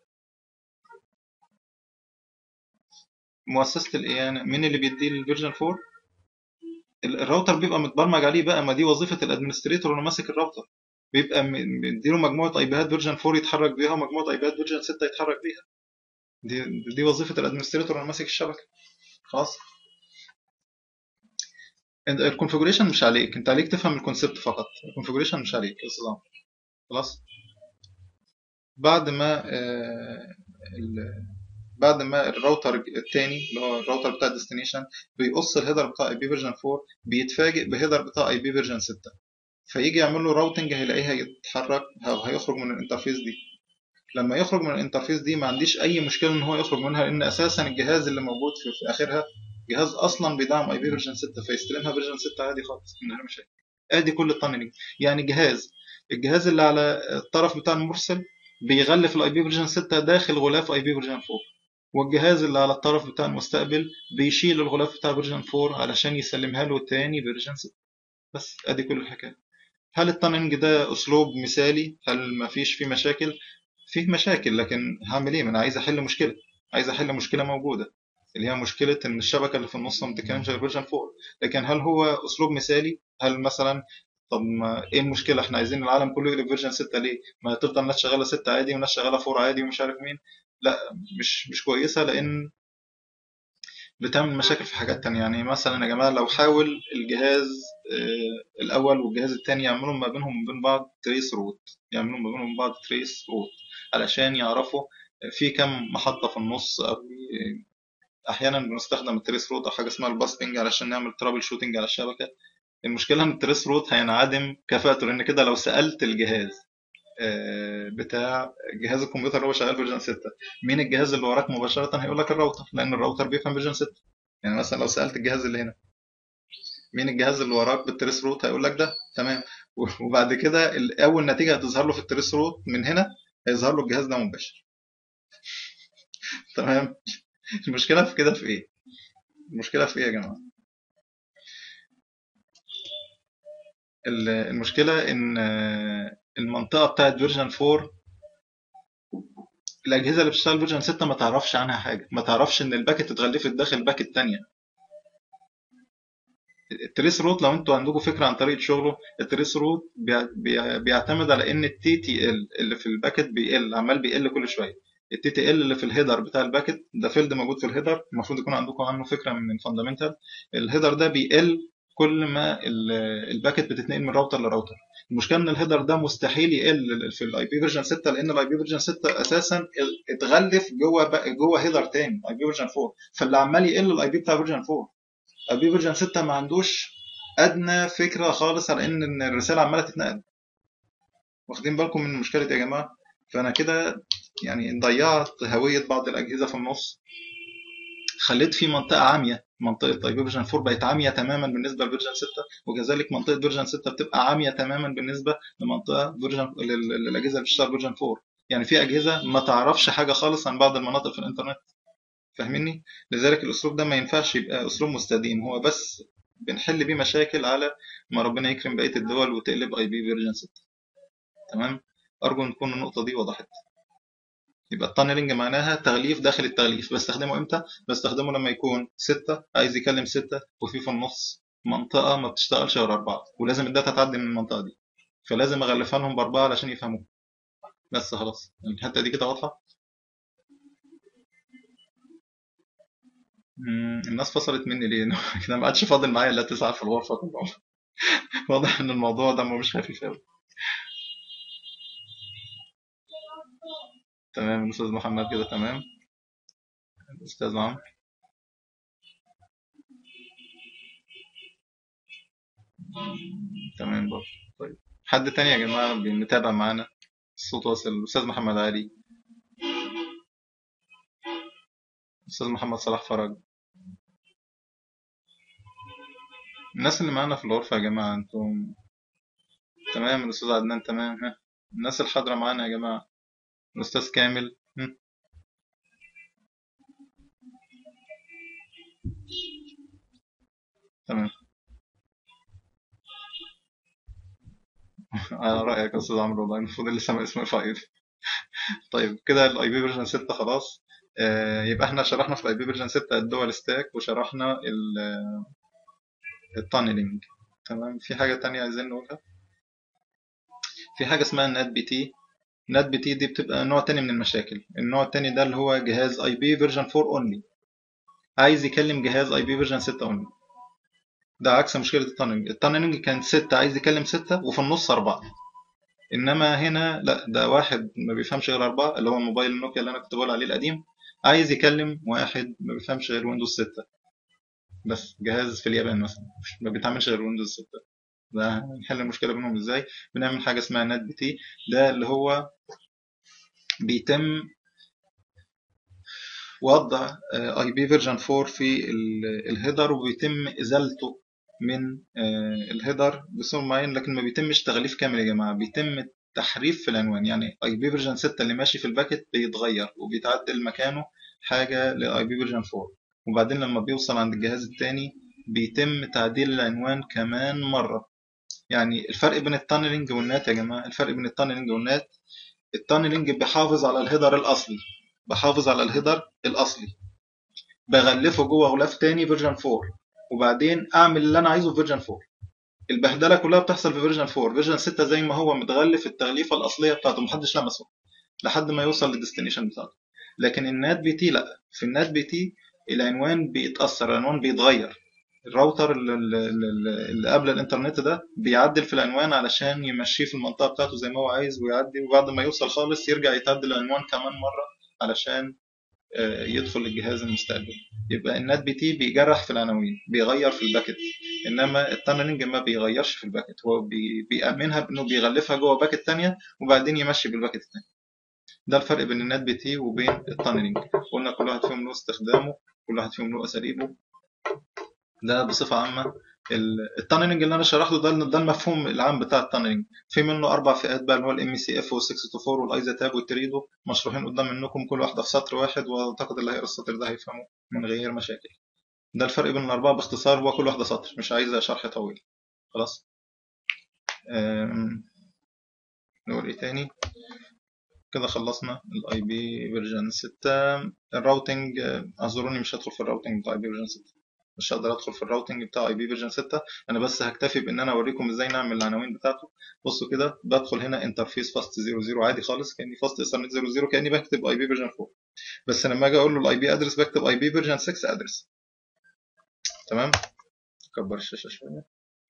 Speaker 2: مؤسسة الإيانة مين اللي بيديه الفيرجن 4 ال- الراوتر بيبقى متبرمج عليه بقى ما دي وظيفة الادمنستريتور اللي ماسك الراوتر بيبقى م- مديله مجموعة اي بيهات فيرجن 4 يتحرك بيها ومجموعة اي بيهات فيرجن 6 يتحرك بيها دي دي وظيفة الادمنستريتور اللي ماسك الشبكة خلاص الكونفجريشن مش عليك انت عليك تفهم الكونسيبت فقط الكونفجريشن مش عليك يا استاذ عمرو خلاص بعد ما آه، ال- بعد ما الراوتر التاني اللي هو الراوتر بتاع الديستنيشن بيقص الهيدر بتاع اي بي فيرجن 4 بيتفاجئ بهيدر بتاع اي بي فيرجن 6 فيجي يعمل له راوتنج هيلاقيه هيتحرك أو هيخرج من الانترفيس دي لما يخرج من الانترفيس دي ما عنديش اي مشكله ان هو يخرج منها لان اساسا الجهاز اللي موجود في, في اخرها جهاز اصلا بيدعم اي بي فيرجن 6 فيستلمها فيرجن 6 عادي خالص من غير مشاكل ادي كل التانلينج يعني جهاز الجهاز اللي على الطرف بتاع المرسل بيغلف الاي بي فيرجن 6 داخل غلاف اي بي فيرجن 4 والجهاز اللي على الطرف بتاع المستقبل بيشيل الغلاف بتاع فيرجن 4 علشان يسلمها له تاني فيرجن 6 بس ادي كل الحكايه هل التانلينج ده اسلوب مثالي هل مفيش فيه مشاكل فيه مشاكل لكن هعمل ايه ما انا عايز احل مشكله عايز احل مشكله موجوده اللي هي مشكله ان الشبكه اللي في النص ما بتتكلمش غير فيرجن 4 لكن هل هو اسلوب مثالي هل مثلا طب ما ايه المشكله احنا عايزين العالم كله يقلب فيرجن 6 ليه ما تفضل ناس شغاله 6 عادي وناس شغاله 4 عادي ومش عارف مين لا مش مش كويسه لان بتعمل مشاكل في حاجات تانية يعني مثلا يا جماعة لو حاول الجهاز آه، الأول والجهاز التاني يعملوا ما بينهم وبين بعض تريس روت يعملوا ما بينهم وبين بعض تريس روت علشان يعرفوا في كم محطة في النص أو أحيانا بنستخدم التريس روت أو حاجة اسمها الباستنج علشان نعمل ترابل شوتنج على الشبكة المشكلة إن التريس روت هينعدم كفاءته لأن كده لو سألت الجهاز آه، بتاع جهاز الكمبيوتر اللي هو شغال فيرجن 6 مين الجهاز اللي وراك مباشرة هيقول لك الراوتر لأن الراوتر بيفهم فيرجن 6 يعني مثلا لو سألت الجهاز اللي هنا مين الجهاز اللي وراك بالتريس روت هيقول لك ده تمام وبعد كده ال- أول نتيجة هتظهر له في التريس روت من هنا هيظهر له الجهاز ده مباشر تمام المشكلة في كده في إيه؟ المشكلة في إيه يا جماعة؟ ال- المشكلة إن آه، المنطقة بتاعت فيرجن 4 الأجهزة اللي بتشتغل فيرجن 6 ما تعرفش عنها حاجة ما تعرفش إن الباكت اتغلفت داخل باكت تانية التريس روت لو انتوا عندكم فكره عن طريقه شغله التريس روت بيع- بيع- بيعتمد على ان التي تي ال اللي في الباكت بيقل عمال بيقل كل شويه التي تي ال اللي في الهيدر بتاع الباكت ده فيلد موجود في الهيدر المفروض يكون عندكم عنه فكره من الفاندامنتال الهيدر ده بيقل كل ما ال- الباكت بتتنقل من راوتر لراوتر المشكله ان الهيدر ده مستحيل يقل في الاي بي فيرجن 6 لان الاي بي فيرجن 6 اساسا اتغلف جوه با- جوه هيدر تاني اي بي فيرجن 4 فاللي عمال يقل الاي بي بتاع فيرجن 4 اي بي فيرجن 6 ما عندوش ادنى فكره خالص على ان إن الرساله عماله تتنقل واخدين بالكم من المشكله دي يا جماعه فانا كده يعني ضيعت هويه بعض الاجهزه في النص خليت في منطقه عاميه منطقه اي بي فيرجن 4 بقت عاميه تماما بالنسبه لفيرجن 6 وكذلك منطقه فيرجن 6 بتبقى عاميه تماما بالنسبه لمنطقه فيرجن لل- للاجهزه اللي بتشتغل فيرجن 4 يعني في اجهزه ما تعرفش حاجه خالص عن بعض المناطق في الانترنت فاهميني لذلك الاسلوب ده ما ينفعش يبقى اسلوب مستديم هو بس بنحل بيه مشاكل على ما ربنا يكرم بقيه الدول وتقلب اي بي فيرجن 6 تمام ارجو ان تكون النقطه دي وضحت يبقى التانلنج معناها تغليف داخل التغليف بستخدمه امتى بستخدمه لما يكون ستة عايز يكلم ستة وفي في النص منطقة ما بتشتغلش غير أربعة ولازم الداتا تعدي من المنطقة دي فلازم أغلفها لهم بأربعة علشان يفهموها بس خلاص الحتة دي كده واضحة مم، الناس فصلت مني ليه؟ كده ما عادش فاضل معايا إلا تسعة في الغرفة كلهم واضح إن الموضوع دمه مش خفيف أوي تمام الأستاذ محمد كده تمام الأستاذ عمرو تمام برضه طيب حد تاني يا جماعة بنتابع معانا الصوت واصل الأستاذ محمد علي الأستاذ محمد صلاح فرج الناس اللي معانا في الغرفة يا جماعة انتم تمام الأستاذ عدنان تمام ها الناس الحاضرة معانا يا جماعة الأستاذ كامل هم. تمام على رأيك يا أستاذ عمرو والله المفروض اللي سمع اسمه فايد طيب كده الاي بي فيرجن 6 خلاص آه يبقى احنا شرحنا في الاي بي فيرجن 6 الدول ستاك وشرحنا التانلينج تمام في حاجة تانية عايزين نقولها في حاجة اسمها النات بي تي نات بي تي دي بتبقى نوع تاني من المشاكل النوع التاني ده اللي هو جهاز اي بي فيرجن 4 اونلي عايز يكلم جهاز اي بي فيرجن 6 اونلي ده عكس مشكلة التانلينج التانلينج كان 6 عايز يكلم 6 وفي النص 4 انما هنا لا ده واحد ما بيفهمش غير 4 اللي هو الموبايل النوكيا اللي انا كنت بقول عليه القديم عايز يكلم واحد ما بيفهمش غير ويندوز 6 بس جهاز في اليابان مثلا ما بيتعملش غير ويندوز 6 ده هنحل المشكلة بينهم ازاي بنعمل حاجة اسمها نت بي تي ده اللي هو بيتم وضع اي بي فيرجن 4 في الهيدر وبيتم ازالته من الهيدر بصوره معين لكن ما بيتمش تغليف كامل يا جماعه بيتم تحريف في العنوان يعني اي بي فيرجن 6 اللي ماشي في الباكت بيتغير وبيتعدل مكانه حاجه لاي بي فيرجن 4 وبعدين لما بيوصل عند الجهاز التاني بيتم تعديل العنوان كمان مره يعني الفرق بين التانلينج والنات يا جماعه الفرق بين التانلينج والنات التانلينج بيحافظ على الهيدر الاصلي بحافظ على الهيدر الاصلي بغلفه جوه غلاف تاني فيرجن 4 وبعدين اعمل اللي انا عايزه في فيرجن 4 البهدله كلها بتحصل في فيرجن 4 فيرجن 6 زي ما هو متغلف التغليفه الاصليه بتاعته محدش لمسه لحد ما يوصل للديستنيشن بتاعته لكن النات بي تي لا في النات بي تي العنوان بيتاثر العنوان بيتغير الراوتر اللي, اللي, اللي قبل الانترنت ده بيعدل في العنوان علشان يمشيه في المنطقه بتاعته زي ما هو عايز ويعدي وبعد ما يوصل خالص يرجع يتعدل العنوان كمان مره علشان يدخل الجهاز المستقبل يبقى النات بي تي بيجرح في العناوين بيغير في الباكت انما التانلينج ما بيغيرش في الباكت هو بي بيأمنها بانه بيغلفها جوه باكت تانية وبعدين يمشي بالباكت التاني ده الفرق بين النات بي تي وبين التانلينج قلنا كل واحد فيهم له استخدامه كل واحد فيهم له اساليبه ده بصفة عامة التانلينج اللي انا شرحته ده ده المفهوم العام بتاع التانلينج في منه اربع فئات بقى اللي هو الام سي اف وال624 والايزا تاب والتريدو مشروحين قدام منكم كل واحده في سطر واحد واعتقد اللي هيقرا السطر ده هيفهمه من غير مشاكل ده الفرق بين الاربعه باختصار هو كل واحده سطر مش عايزه شرح طويل خلاص نقول ايه تاني كده خلصنا الاي بي فيرجن 6 الراوتنج اعذروني مش هدخل في الراوتنج بتاع اي بي فيرجن 6 مش هقدر ادخل في الراوتنج بتاع اي بي فيرجن 6 انا بس هكتفي بان انا اوريكم ازاي نعمل العناوين بتاعته بصوا كده بدخل هنا انترفيس فاست 00 عادي خالص كاني فاست ايثرنت 00 كاني بكتب اي بي فيرجن 4 بس لما اجي اقول له الاي بي ادرس بكتب اي بي فيرجن 6 ادرس تمام اكبر الشاشه شويه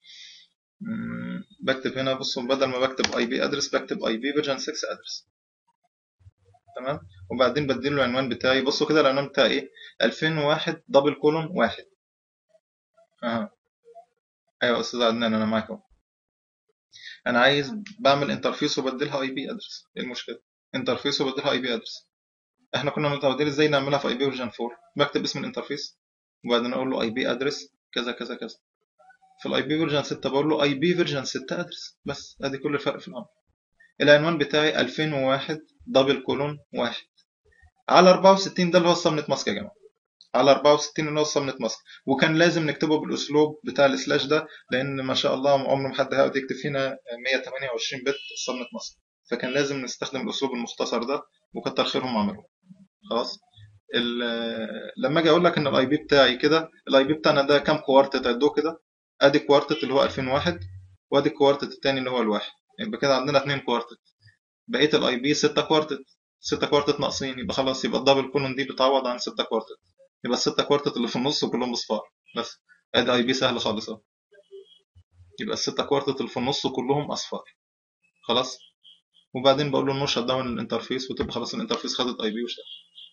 Speaker 2: بكتب هنا بصوا بدل ما بكتب اي بي ادرس بكتب اي بي فيرجن 6 ادرس تمام وبعدين بديله العنوان بتاعي بصوا كده العنوان بتاعي ايه 2001 دبل كولون 1 اها ايوه استاذ عدنان انا معاك اهو انا عايز بعمل انترفيس وبدلها اي بي ادرس ايه المشكله انترفيس وبدلها اي بي ادرس احنا كنا متعودين ازاي نعملها في اي بي فيرجن 4 بكتب اسم الانترفيس وبعدين اقول له اي بي ادرس كذا كذا كذا في الاي بي فيرجن 6 بقول له اي بي فيرجن 6 ادرس بس ادي كل الفرق في الامر العنوان بتاعي 2001 دبل كولون 1 على 64 ده اللي هو الصمنة ماسك يا جماعه على 64 اللي هو صمنة ماسك وكان لازم نكتبه بالاسلوب بتاع السلاش ده لان ما شاء الله عمر ما حد هيقعد يكتب فينا 128 بت صمنة ماسك فكان لازم نستخدم الاسلوب المختصر ده وكتر خيرهم عملوا خلاص ال- لما اجي اقول لك ان الاي بي بتاعي كده الاي بي بتاعنا ده كام كوارتت عدوه كده ادي كوارتت اللي هو 2001 وادي الكوارتت التاني اللي هو الواحد يبقى كده عندنا اتنين كوارتت بقيه الاي بي 6 كوارتت 6 كوارتت ناقصين يبقى خلاص يبقى الدبل كولون دي بتعوض عن 6 كوارتت يبقى الستة كوارتت اللي في النص كلهم اصفار بس ادي اي بي سهل خالص اهو يبقى الستة كوارتت اللي في النص كلهم اصفار خلاص وبعدين بقول له نو شت داون الانترفيس وتبقى خلاص الانترفيس خدت اي بي واشتغل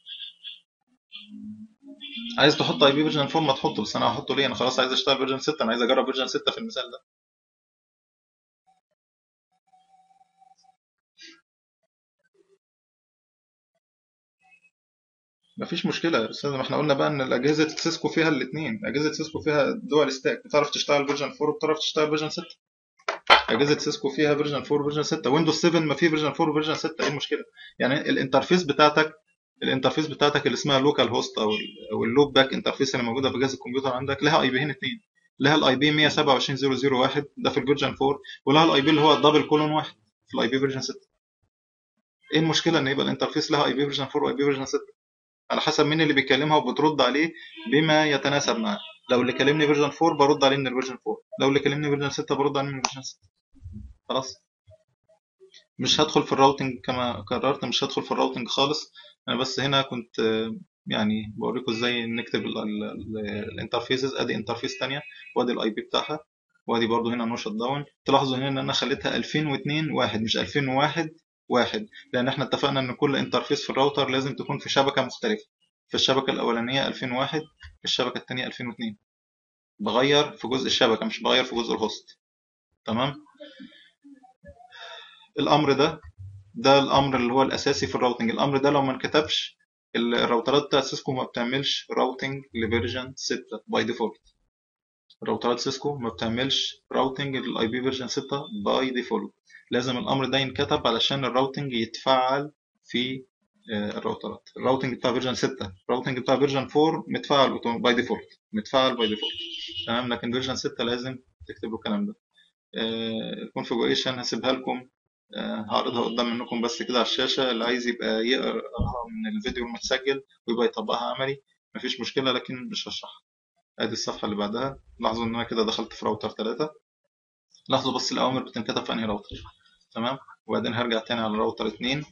Speaker 2: عايز تحط اي بي فيرجن 4 ما تحطه بس انا هحطه ليه انا خلاص عايز اشتغل فيرجن 6 انا عايز اجرب فيرجن 6 في المثال ده مفيش مشكلة يا أستاذ ما احنا قلنا بقى إن الأجهزة سيسكو فيها الاتنين، أجهزة سيسكو فيها دول ستاك، بتعرف تشتغل فيرجن 4 وبتعرف تشتغل فيرجن 6. أجهزة سيسكو فيها فيرجن 4 وفيرجن 6، ويندوز 7 ما فيه فيرجن 4 وفيرجن 6، إيه المشكلة؟ يعني الانترفيس بتاعتك الانترفيس بتاعتك اللي اسمها لوكال هوست أو ال أو اللوب باك انترفيس اللي موجودة في جهاز الكمبيوتر عندك لها أي بيين اتنين، لها الأي بي 127001 ده في الفيرجن 4 ولها الأي بي اللي هو الدبل كولون واحد في الأي بي فيرجن 6. إيه المشكلة إن يبقى الانترفيس لها أي بي فيرجن 4 وأي بي فيرجن 6؟ على حسب مين اللي بيكلمها وبترد عليه بما يتناسب معاه لو اللي كلمني فيرجن 4 برد عليه من الفيرجن 4 لو اللي كلمني فيرجن 6 برد عليه من الفيرجن 6 خلاص مش هدخل في الراوتنج كما قررت مش هدخل في الراوتنج خالص انا بس هنا كنت آه، يعني بوريكم ازاي نكتب الانترفيسز ادي انترفيس تانية وادي الاي بي بتاعها وادي برضو هنا نو شت داون تلاحظوا هنا ان انا خليتها 2002 واحد مش 2001 واحد لان احنا اتفقنا ان كل انترفيس في الراوتر لازم تكون في شبكة مختلفة في الشبكة الأولانية 2001 في الشبكة التانية 2002 بغير في جزء الشبكة مش بغير في جزء الهوست تمام الأمر ده ده الأمر اللي هو الأساسي في الراوتنج الأمر ده لو ما انكتبش الراوترات بتاعت سيسكو ما بتعملش راوتنج لفيرجن 6 باي ديفولت راوترات سيسكو ما بتعملش راوتنج للاي بي فيرجن 6 باي ديفولت لازم الامر ده ينكتب علشان الراوتنج يتفعل في آه، الراوترات الراوتنج بتاع فيرجن 6 الراوتنج بتاع فيرجن 4 متفعل باي ديفولت متفعل باي ديفولت تمام لكن فيرجن 6 لازم تكتبوا الكلام ده الكونفيجريشن هسيبها لكم آه، هعرضها قدام منكم بس كده على الشاشة اللي عايز يبقى يقراها من الفيديو المتسجل ويبقى يطبقها عملي مفيش مشكلة لكن مش هشرحها ادي الصفحة اللي بعدها لاحظوا ان انا كده دخلت في راوتر 3 لاحظوا بس الاوامر بتنكتب في انهي راوتر تمام وبعدين هرجع تاني على راوتر 2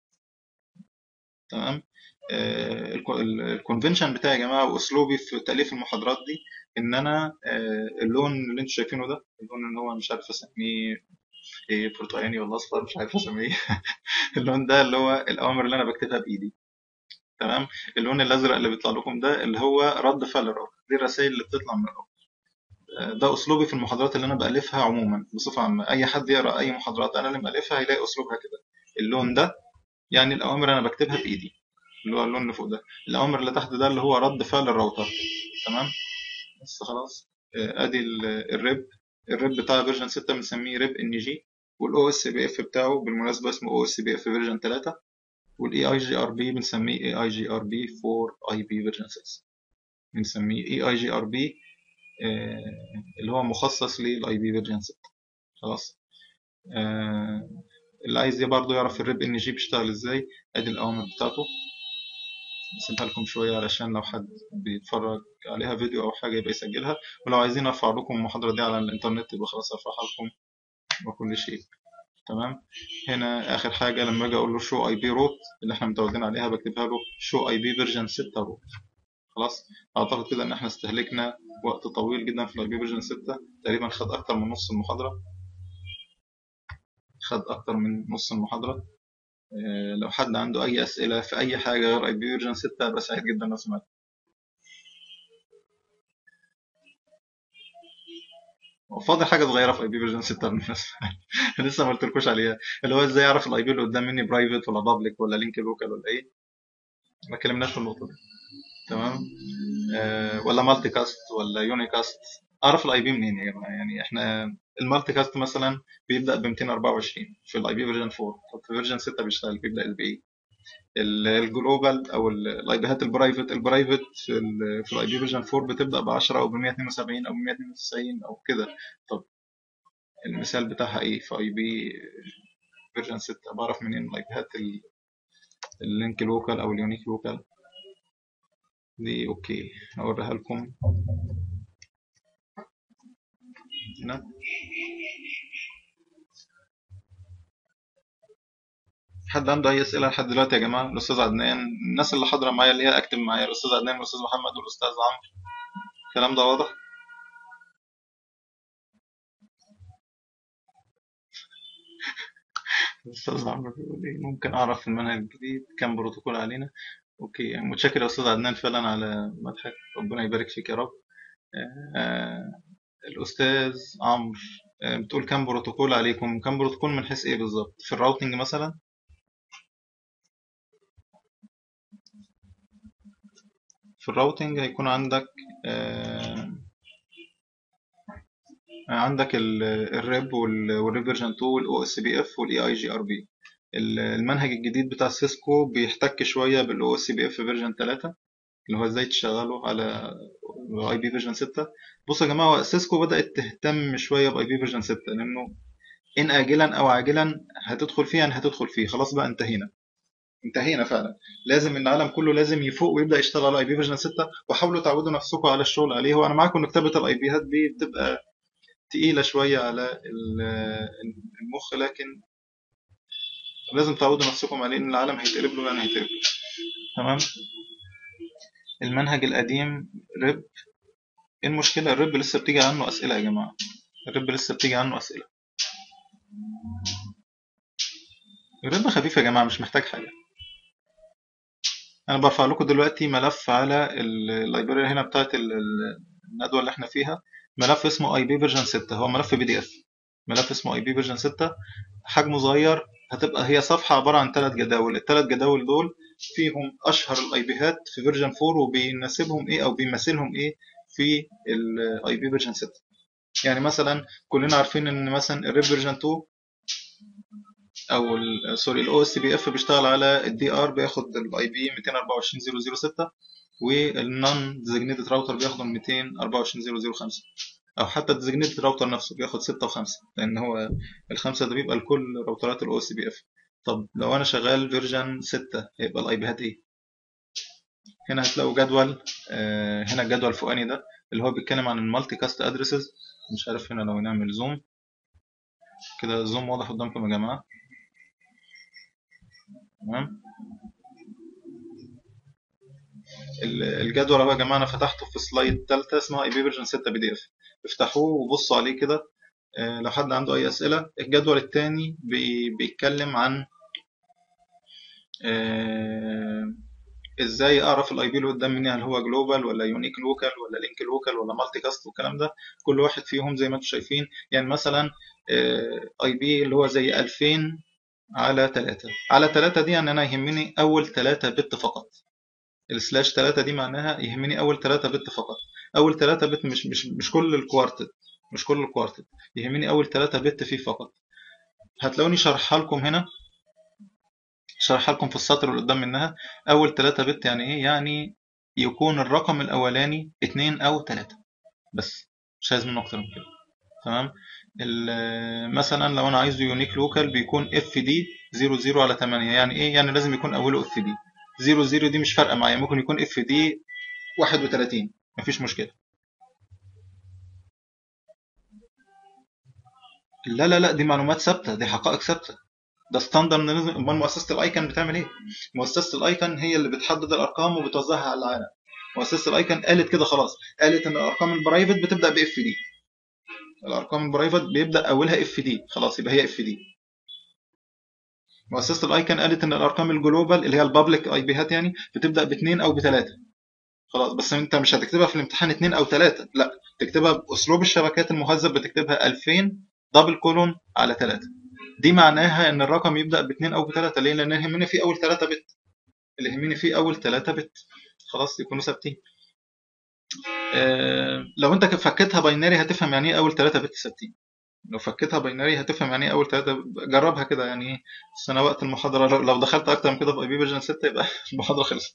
Speaker 2: تمام الكونفنشن بتاعي يا جماعه واسلوبي في تاليف المحاضرات دي ان انا آه، اللون اللي انتوا شايفينه ده اللون اللي هو مش عارف اسميه ايه برتقاني ولا اصفر مش عارف اسميه اللون ده اللي هو الاوامر اللي انا بكتبها بايدي تمام اللون الازرق اللي بيطلع لكم ده اللي هو رد فعل الراوتر دي الرسائل اللي بتطلع من الراوتر آه، ده اسلوبي في المحاضرات اللي انا بالفها عموما بصفه عامه اي حد يقرا اي محاضرات انا اللي مالفها هيلاقي اسلوبها كده اللون ده يعني الاوامر انا بكتبها بايدي اللي هو اللون اللي فوق ده الاوامر اللي تحت ده اللي هو رد فعل الراوتر تمام بس خلاص آه، ادي ال- الريب الريب بتاع فيرجن 6 بنسميه ريب ان جي والاو اس بي اف بتاعه بالمناسبه اسمه او اس بي اف فيرجن 3 والاي اي جي ار بي بنسميه اي اي جي ار بي فور اي بي فيرجن 6 بنسميه اي اي جي ار بي اللي هو مخصص للاي بي فيرجن 6 خلاص آه، اللي عايز برضه يعرف الريب ان جي بيشتغل ازاي ادي الاوامر بتاعته هسيبها لكم شويه علشان لو حد بيتفرج عليها فيديو او حاجه يبقى يسجلها ولو عايزين ارفع لكم المحاضره دي على الانترنت يبقى خلاص ارفعها لكم وكل شيء تمام هنا اخر حاجه لما اجي اقول له شو اي بي روت اللي احنا متعودين عليها بكتبها له شو اي بي فيرجن 6 روت خلاص اعتقد كده ان احنا استهلكنا وقت طويل جدا في الاي بي فيرجن 6 تقريبا خد اكتر من نص المحاضره خد اكتر من نص المحاضره آه، لو حد عنده اي اسئله في اي حاجه غير اي بي فيرجن 6 ابقى سعيد جدا لو سمعت فاضل حاجه صغيره في اي بي فيرجن 6 بالمناسبه لسه ما قلتلكوش عليها اللي هو ازاي اعرف الاي بي اللي قدام مني برايفت ولا بابليك ولا لينك لوكال ولا ايه ما اتكلمناش في النقطه دي تمام آه ولا مالتي كاست ولا يوني كاست اعرف الاي بي منين يا جماعه يعني احنا المالتي كاست مثلا بيبدا ب 224 في الاي بي فيرجن 4 طب في فيرجن 6 بيشتغل بيبدا بايه الجلوبال او الاي بيهات البرايفت البرايفت في ال في الاي بي فيرجن 4 بتبدا ب 10 او ب 172 او ب 192 او كده طب المثال بتاعها ايه في اي بي فيرجن 6 بعرف منين الاي بيهات ال- اللينك لوكال او اليونيك لوكال دي اوكي هوريها لكم هنا حد عنده اي اسئله لحد دلوقتي يا جماعه الاستاذ عدنان الناس اللي حاضره معايا اللي هي اكتب معايا الاستاذ عدنان والاستاذ محمد والاستاذ عمرو الكلام ده واضح الاستاذ عمرو بيقول لي ممكن اعرف في المنهج الجديد كم بروتوكول علينا اوكي متشكر يا استاذ عدنان فعلا على مدحك ربنا يبارك فيك يا رب آه الاستاذ عمرو آه بتقول كم بروتوكول عليكم كم بروتوكول من حيث ايه بالظبط في الراوتنج مثلا في الراوتنج هيكون عندك آه عندك الريب والريفرجن 2 والاو اس بي اف والاي اي جي ار بي المنهج الجديد بتاع سيسكو بيحتك شويه بالاو اس بي اف فيرجن 3 اللي هو ازاي تشغله على اي بي فيرجن 6 بصوا يا جماعه سيسكو بدات تهتم شويه باي بي فيرجن 6 لانه ان اجلا او عاجلا هتدخل فيه يعني هتدخل فيه خلاص بقى انتهينا انتهينا فعلا لازم العالم كله لازم يفوق ويبدا يشتغل على اي بي فيرجن 6 وحاولوا تعودوا نفسكم على الشغل عليه وانا معاكم ان كتابه الاي بيات دي بتبقى تقيله شويه على المخ لكن لازم تعودوا نفسكم عليه ان العالم هيتقلب له يعني هيتقلب له تمام المنهج القديم ريب ايه المشكله الريب لسه بتيجي عنه اسئله يا جماعه الريب لسه بتيجي عنه اسئله الريب خفيف يا جماعه مش محتاج حاجه انا برفع لكم دلوقتي ملف على اللايبراري هنا بتاعت الندوه اللي احنا فيها ملف اسمه اي بي فيرجن 6 هو ملف بي دي اف ملف اسمه اي بي فيرجن 6 حجمه صغير هتبقى هي صفحه عباره عن ثلاث جداول الثلاث جداول دول فيهم اشهر الاي بيهات في فيرجن 4 وبيناسبهم ايه او بيمثلهم ايه في الاي بي فيرجن 6 يعني مثلا كلنا عارفين ان مثلا الريب فيرجن 2 او سوري الاو اس بي اف بيشتغل على الدي ار بياخد الاي بي 224006 والنون ديزيجنيتد راوتر بياخد 224005 او حتى الديزيجنيتد راوتر نفسه بياخد 6 و5 لان هو الخمسه ده بيبقى لكل راوترات الاو اس بي اف طب لو انا شغال فيرجن 6 هيبقى الاي بيهات ايه هنا هتلاقوا جدول آه هنا الجدول الفوقاني ده اللي هو بيتكلم عن المالتي كاست ادريسز مش عارف هنا لو نعمل زوم كده زوم واضح قدامكم يا جماعه تمام الجدول اهو يا جماعه انا فتحته في سلايد ثالثه اسمها اي بي فيرجن 6 بي دي اف افتحوه وبصوا عليه كده لو حد عنده اي اسئله الجدول الثاني بيتكلم عن ازاي اعرف الاي بي اللي قدام مني هل هو جلوبال ولا يونيك لوكال ولا لينك لوكال ولا مالتي كاست والكلام ده كل واحد فيهم زي ما انتم شايفين يعني مثلا اي بي اللي هو زي 2000 على 3 على 3 دي يعني انا يهمني اول 3 بت فقط السلاش 3 دي معناها يهمني اول 3 بت فقط اول 3 بت مش مش مش كل الكوارتت مش كل الكوارتت يهمني اول 3 بت فيه فقط هتلاقوني شرحها لكم هنا شرحها لكم في السطر اللي قدام منها اول 3 بت يعني ايه يعني يكون الرقم الاولاني 2 او 3 بس مش عايز منه اكتر من كده تمام مثلا لو انا عايزه يونيك لوكال بيكون اف دي 00 على 8 يعني ايه يعني لازم يكون اوله اف دي 00 دي مش فارقه معايا ممكن يكون اف دي 31 مفيش مشكله لا لا لا دي معلومات ثابته دي حقائق ثابته ده ستاندرد امال مؤسسه الايكون بتعمل ايه مؤسسه الايكون هي اللي بتحدد الارقام وبتوزعها على العالم مؤسسه الايكون قالت كده خلاص قالت ان الارقام البرايفت بتبدا باف دي الارقام البرايفت بيبدا اولها اف دي خلاص يبقى هي اف دي مؤسسه الايكون قالت ان الارقام الجلوبال اللي هي البابليك اي بيهات يعني بتبدا باثنين او بثلاثه خلاص بس انت مش هتكتبها في الامتحان اثنين او ثلاثه لا تكتبها باسلوب الشبكات المهذب بتكتبها 2000 دبل كولون على 3 دي معناها ان الرقم يبدا باثنين او بثلاثه ليه لان يهمني فيه اول 3 بت اللي يهمني فيه اول 3 بت خلاص يكونوا ثابتين أه لو انت فكيتها باينري هتفهم يعني ايه اول 3 بت ثابتين لو فكيتها باينري هتفهم يعني ايه اول 3 جربها كده يعني ايه بس انا وقت المحاضره لو دخلت اكتر من كده في اي بي فيرجن 6 يبقى المحاضره خلصت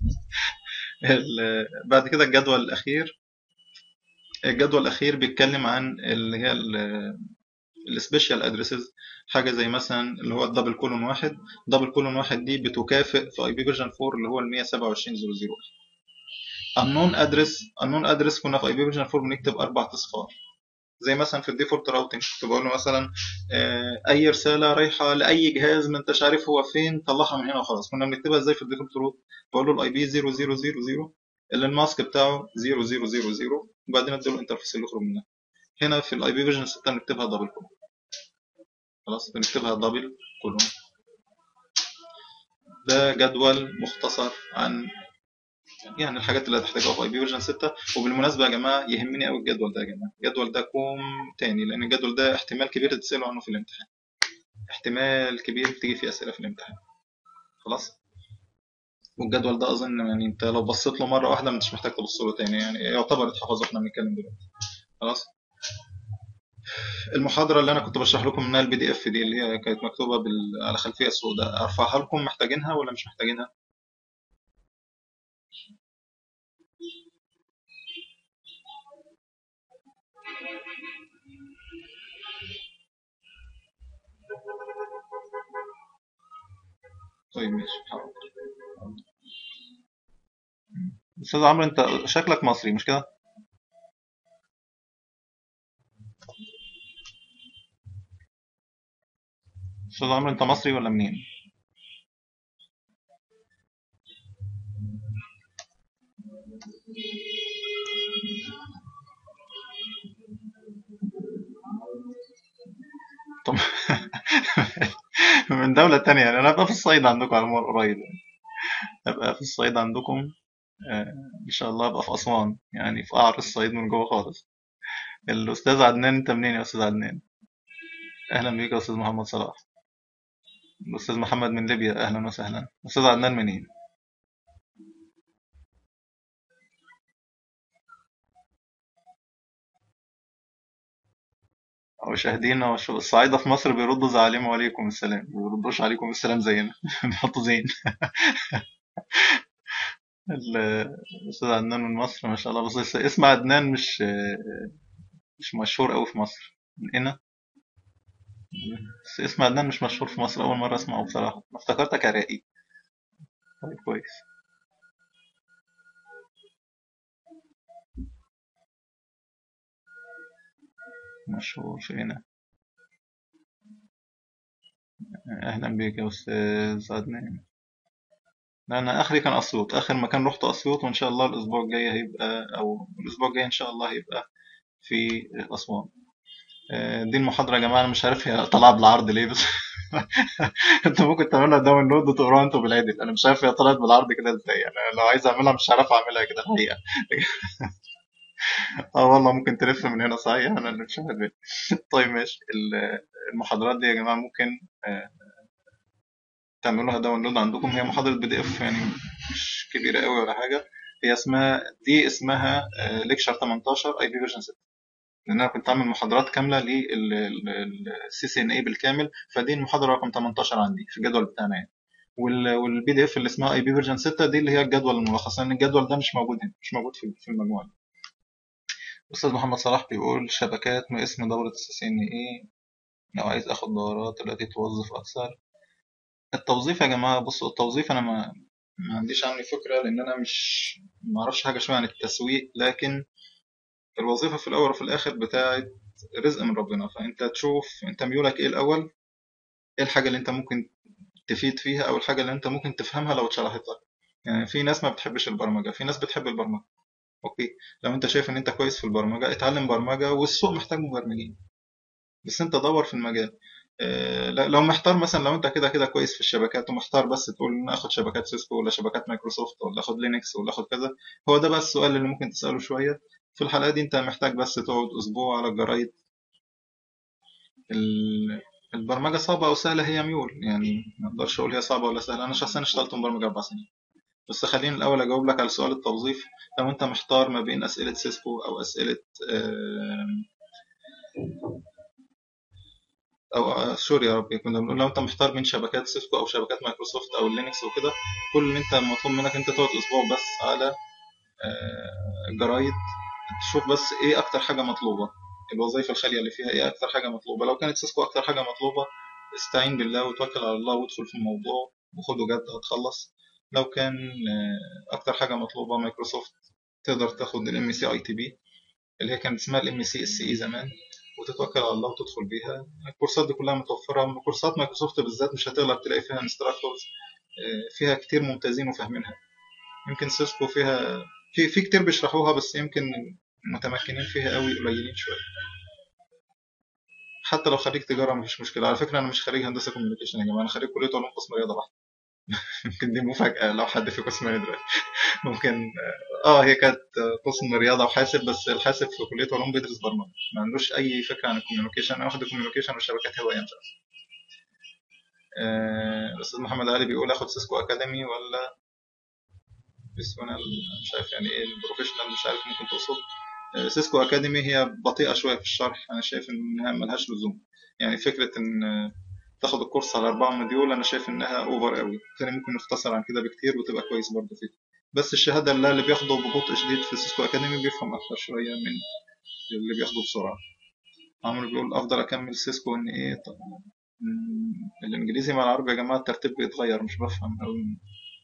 Speaker 2: بعد كده الجدول الاخير الجدول الاخير بيتكلم عن اللي هي السبيشال ادريسز حاجه زي مثلا اللي هو الدبل كولون واحد دبل كولون واحد دي بتكافئ في اي بي فيرجن 4 اللي هو ال 127.0.0 unknown ادرس unknown ادرس كنا في اي بي فيرجن 4 بنكتب اربع اصفار زي مثلا في الديفولت راوتنج كنت بقول له مثلا آه، اي رساله رايحه لاي جهاز ما انتش عارف هو فين طلعها من هنا وخلاص كنا بنكتبها ازاي في الديفولت روت بقول له الاي بي 0000 اللي الماسك بتاعه 0000 وبعدين اديله الانترفيس اللي يخرج منها هنا في الاي بي فيرجن 6 بنكتبها دبل كولون خلاص بنكتبها دبل كولون ده جدول مختصر عن يعني الحاجات اللي هتحتاجها في اي بي فيرجن 6 وبالمناسبه يا جماعه يهمني قوي الجدول ده يا جماعه الجدول ده كوم تاني لان الجدول ده احتمال كبير تتسالوا عنه في الامتحان احتمال كبير تيجي فيه اسئله في الامتحان خلاص والجدول ده اظن يعني انت لو بصيت له مره واحده مش محتاج تبص له تاني يعني يعتبر اتحفظ واحنا بنتكلم دلوقتي خلاص المحاضرة اللي أنا كنت بشرح لكم منها البي دي إف دي اللي هي كانت مكتوبة بال... على خلفية سوداء أرفعها لكم محتاجينها ولا مش محتاجينها؟ طيب ماشي حاضر أستاذ عمرو أنت شكلك مصري مش كده؟ أستاذ عمرو أنت مصري ولا منين؟ طب من دولة تانية يعني أنا أبقى في الصعيد عندكم على مر قريب يعني أبقى في الصعيد عندكم آه، إن شاء الله أبقى في أسوان يعني في قعر الصعيد من جوه خالص الأستاذ عدنان أنت منين يا أستاذ عدنان؟ أهلا بيك يا أستاذ محمد صلاح الأستاذ محمد من ليبيا أهلا وسهلا أستاذ عدنان منين؟ أو شاهدين أو شو- الصعايدة في مصر بيردوا زي عليهم وعليكم السلام ما بيردوش عليكم السلام زينا بيحطوا زين ال- الأستاذ عدنان من مصر ما شاء الله بس اس- اسم عدنان مش مش مشهور أوي في مصر من هنا بس اسم عدنان مش مشهور في مصر أول مرة أسمعه بصراحة أنا افتكرتك عراقي طيب كويس مشهور في هنا أهلا بيك يا أستاذ عدنان لا أنا آخري كان أسيوط آخر مكان رحت أسيوط وإن شاء الله الأسبوع الجاي هيبقى أو الأسبوع الجاي إن شاء الله هيبقى في أسوان آه، دي المحاضرة يا جماعة أنا مش عارف هي طالعة بالعرض ليه بس أنتوا ممكن تعملها داونلود وتقروها أنتوا بالعدل أنا مش عارف هي طلعت بالعرض كده إزاي يعني لو عايز أعملها مش هعرف أعملها كده الحقيقة اه والله ممكن تلف من هنا صحيح أنا اللي مش عارف إيه. طيب ماشي ال- المحاضرات دي يا جماعة ممكن آه، تعملوها داونلود عندكم هي محاضرة بي دي اف يعني مش كبيرة قوي ولا حاجة هي اسمها دي اسمها ليكشر 18 اي بي فيرجن 6 لان انا كنت عامل محاضرات كاملة للسي سي ان اي بالكامل فدي المحاضرة رقم 18 عندي في الجدول بتاعنا يعني والبي دي اف اللي اسمها اي بي فيرجن 6 دي اللي هي الجدول الملخص لان الجدول ده مش موجود هنا مش موجود في في المجموعة دي. استاذ محمد صلاح بيقول شبكات ما اسم دورة السي سي ان اي لو عايز اخد دورات التي توظف اكثر التوظيف يا جماعة بصوا التوظيف أنا ما ما عنديش عنه فكرة لأن أنا مش ما أعرفش حاجة شوية عن التسويق لكن الوظيفة في الأول وفي الآخر بتاعت رزق من ربنا فأنت تشوف أنت ميولك إيه الأول إيه الحاجة اللي أنت ممكن تفيد فيها أو الحاجة اللي أنت ممكن تفهمها لو اتشرحت لك يعني في ناس ما بتحبش البرمجة في ناس بتحب البرمجة أوكي لو أنت شايف إن أنت كويس في البرمجة اتعلم برمجة والسوق محتاج مبرمجين بس أنت دور في المجال آه، لا- لو محتار مثلا لو انت كده كده كويس في الشبكات ومحتار بس تقول ان اخد شبكات سيسكو ولا شبكات مايكروسوفت ولا اخد لينكس ولا اخد كذا هو ده بس السؤال اللي ممكن تسأله شوية في الحلقة دي انت محتاج بس تقعد اسبوع على الجرايد ال- البرمجة صعبة او سهلة هي ميول يعني ما اقدرش اقول هي صعبة ولا سهلة انا شخصيا اشتغلت مبرمج اربع سنين بس خليني الاول اجاوب لك على سؤال التوظيف لو انت محتار ما بين اسئلة سيسكو او اسئلة آم، او آه، سوري يا ربي كنا بنقول لو انت محتار بين شبكات سيسكو او شبكات مايكروسوفت او لينكس وكده كل اللي انت مطلوب منك انت تقعد اسبوع بس على آه، جرايد تشوف بس ايه اكتر حاجه مطلوبه الوظائف الخاليه اللي فيها ايه اكتر حاجه مطلوبه لو كانت سيسكو اكتر حاجه مطلوبه استعين بالله وتوكل على الله وادخل في الموضوع وخده جد هتخلص لو كان آه، اكتر حاجه مطلوبه مايكروسوفت تقدر تاخد الام سي اي تي بي اللي هي كانت اسمها الام سي اس اي زمان وتتوكل على الله وتدخل بيها الكورسات دي كلها متوفره كورسات مايكروسوفت بالذات مش هتغلب تلاقي فيها انستراكتورز فيها كتير ممتازين وفاهمينها يمكن سيسكو فيها في في كتير بيشرحوها بس يمكن متمكنين فيها قوي قليلين شويه حتى لو خريج تجاره مفيش مشكله على فكره انا مش خريج هندسه كوميونيكيشن يا جماعه انا خريج كليه علوم قسم رياضه بحت يمكن دي مفاجاه لو حد فيكم سمعني دلوقتي ممكن اه هي كانت قسم رياضه وحاسب بس الحاسب في كليه علوم بيدرس برمجه ما عندوش اي فكره عن الكوميونيكيشن انا واخد الكوميونيكيشن والشبكات هوايه مش عارف آه، الاستاذ محمد علي بيقول اخد سيسكو اكاديمي ولا بيرسونال مش عارف يعني ايه البروفيشنال مش عارف ممكن تقصد آه، سيسكو اكاديمي هي بطيئه شويه في الشرح انا شايف انها ملهاش لزوم يعني فكره ان آه، تاخد الكورس على أربعة مديول أنا شايف إنها أوفر قوي كان ممكن نختصر عن كده بكتير وتبقى كويس برضه فيه بس الشهادة اللي, اللي بياخده ببطء شديد في سيسكو أكاديمي بيفهم أكتر شوية من اللي بياخده بسرعة عمرو بيقول أفضل أكمل سيسكو إن إيه طب مم، الإنجليزي مع العربي يا جماعة الترتيب بيتغير مش بفهم أوي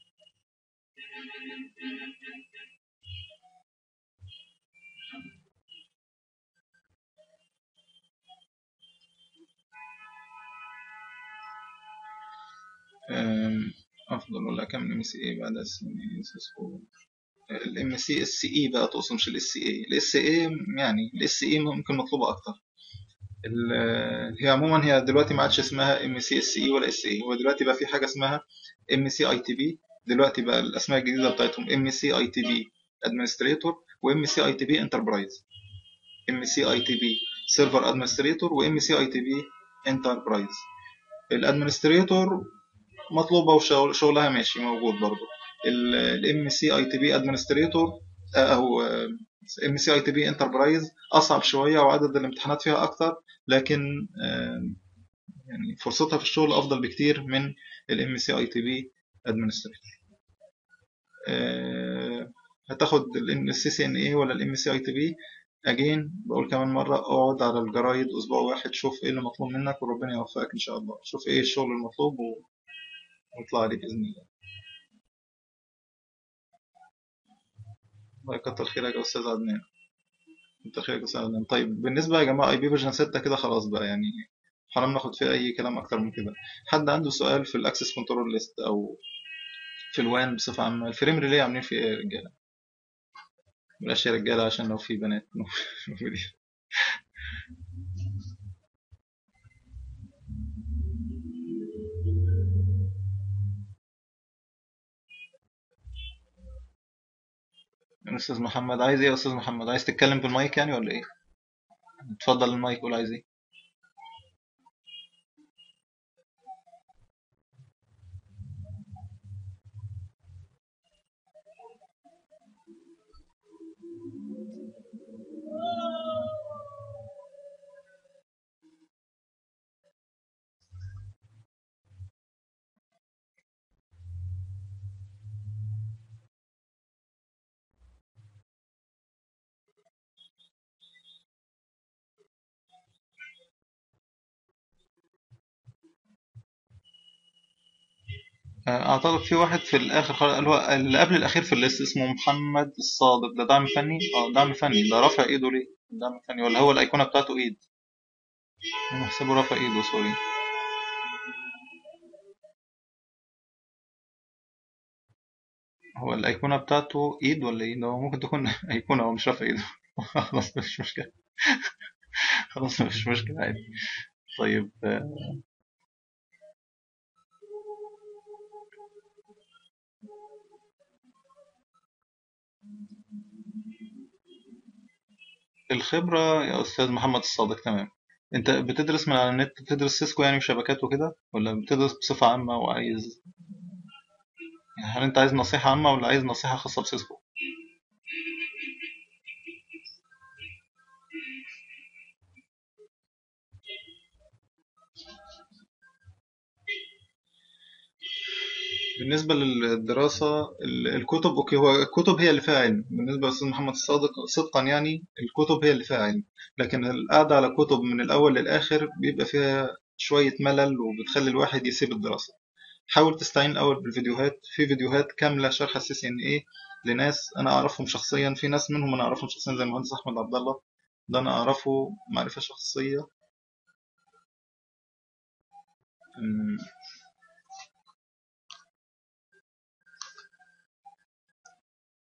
Speaker 2: أم، افضل ولا اكمل ام سي اي بعد اس سيسكو الام سي اس اي بقى تقصد مش الاس اي الاس اي يعني الاس اي ممكن مطلوبه اكتر ال- هي عموما هي دلوقتي ما عادش اسمها ام سي اس اي ولا اس اي هو دلوقتي بقى في حاجه اسمها ام سي اي تي بي دلوقتي بقى الاسماء الجديده بتاعتهم ام سي اي تي بي ادمنستريتور وام سي اي تي بي انتربرايز ام سي اي تي بي سيرفر ادمنستريتور وام سي اي تي بي انتربرايز الادمنستريتور مطلوبه وشغلها ماشي موجود برضو الام سي اي تي بي ادمنستريتور او ام سي اي تي بي انتربرايز اصعب شويه وعدد الامتحانات فيها اكتر لكن آه، يعني فرصتها في الشغل افضل بكتير من الام سي اي تي بي ادمنستريتور هتاخد السي سي ان اي ولا الام سي اي تي بي اجين بقول كمان مرة اقعد على الجرايد اسبوع واحد شوف ايه اللي مطلوب منك وربنا يوفقك ان شاء الله شوف ايه الشغل المطلوب و- واطلع عليه باذن الله الله يكتر خيرك يا استاذ عدنان كتر خيرك يا استاذ عدنان طيب بالنسبة يا جماعة اي بي فيرجن 6 كده خلاص بقى يعني حرام ناخد فيه اي كلام اكتر من كده حد عنده سؤال في الاكسس كنترول ليست او في الوان بصفة عامة الفريم ريلي عاملين فيه ايه يا رجالة بلاش يا رجالة عشان لو في بنات موجودين استاذ محمد عايز ايه يا استاذ محمد عايز تتكلم بالمايك يعني ولا ايه اتفضل المايك قول عايز ايه اعتقد في واحد في الاخر خالص اللي هو اللي قبل الاخير في الليست اسمه محمد الصادق ده دعم فني اه دعم فني ده رافع ايده ليه دعم فني ولا هو الايقونه بتاعته ايد انا محسبه رافع ايده سوري هو الايقونه بتاعته ايد ولا ايه ده هو ممكن تكون ايقونه هو مش رافع ايده خلاص مفيش مشكله خلاص مفيش مشكله عادي طيب آه، الخبره يا استاذ محمد الصادق تمام انت بتدرس من على النت بتدرس سيسكو يعني وشبكات وكده ولا بتدرس بصفه عامه وعايز يعني هل انت عايز نصيحه عامه ولا عايز نصيحه خاصه بسيسكو بالنسبة للدراسة ال- الكتب أوكي هو الكتب هي اللي فيها علم بالنسبة للأستاذ محمد الصادق صدقا يعني الكتب هي اللي فيها علم لكن القعدة على كتب من الأول للآخر بيبقى فيها شوية ملل وبتخلي الواحد يسيب الدراسة حاول تستعين الأول بالفيديوهات في فيديوهات كاملة شرح السي سي ان ايه لناس أنا أعرفهم شخصيا في ناس منهم أنا أعرفهم شخصيا زي المهندس أحمد عبد الله ده أنا أعرفه معرفة شخصية أمم،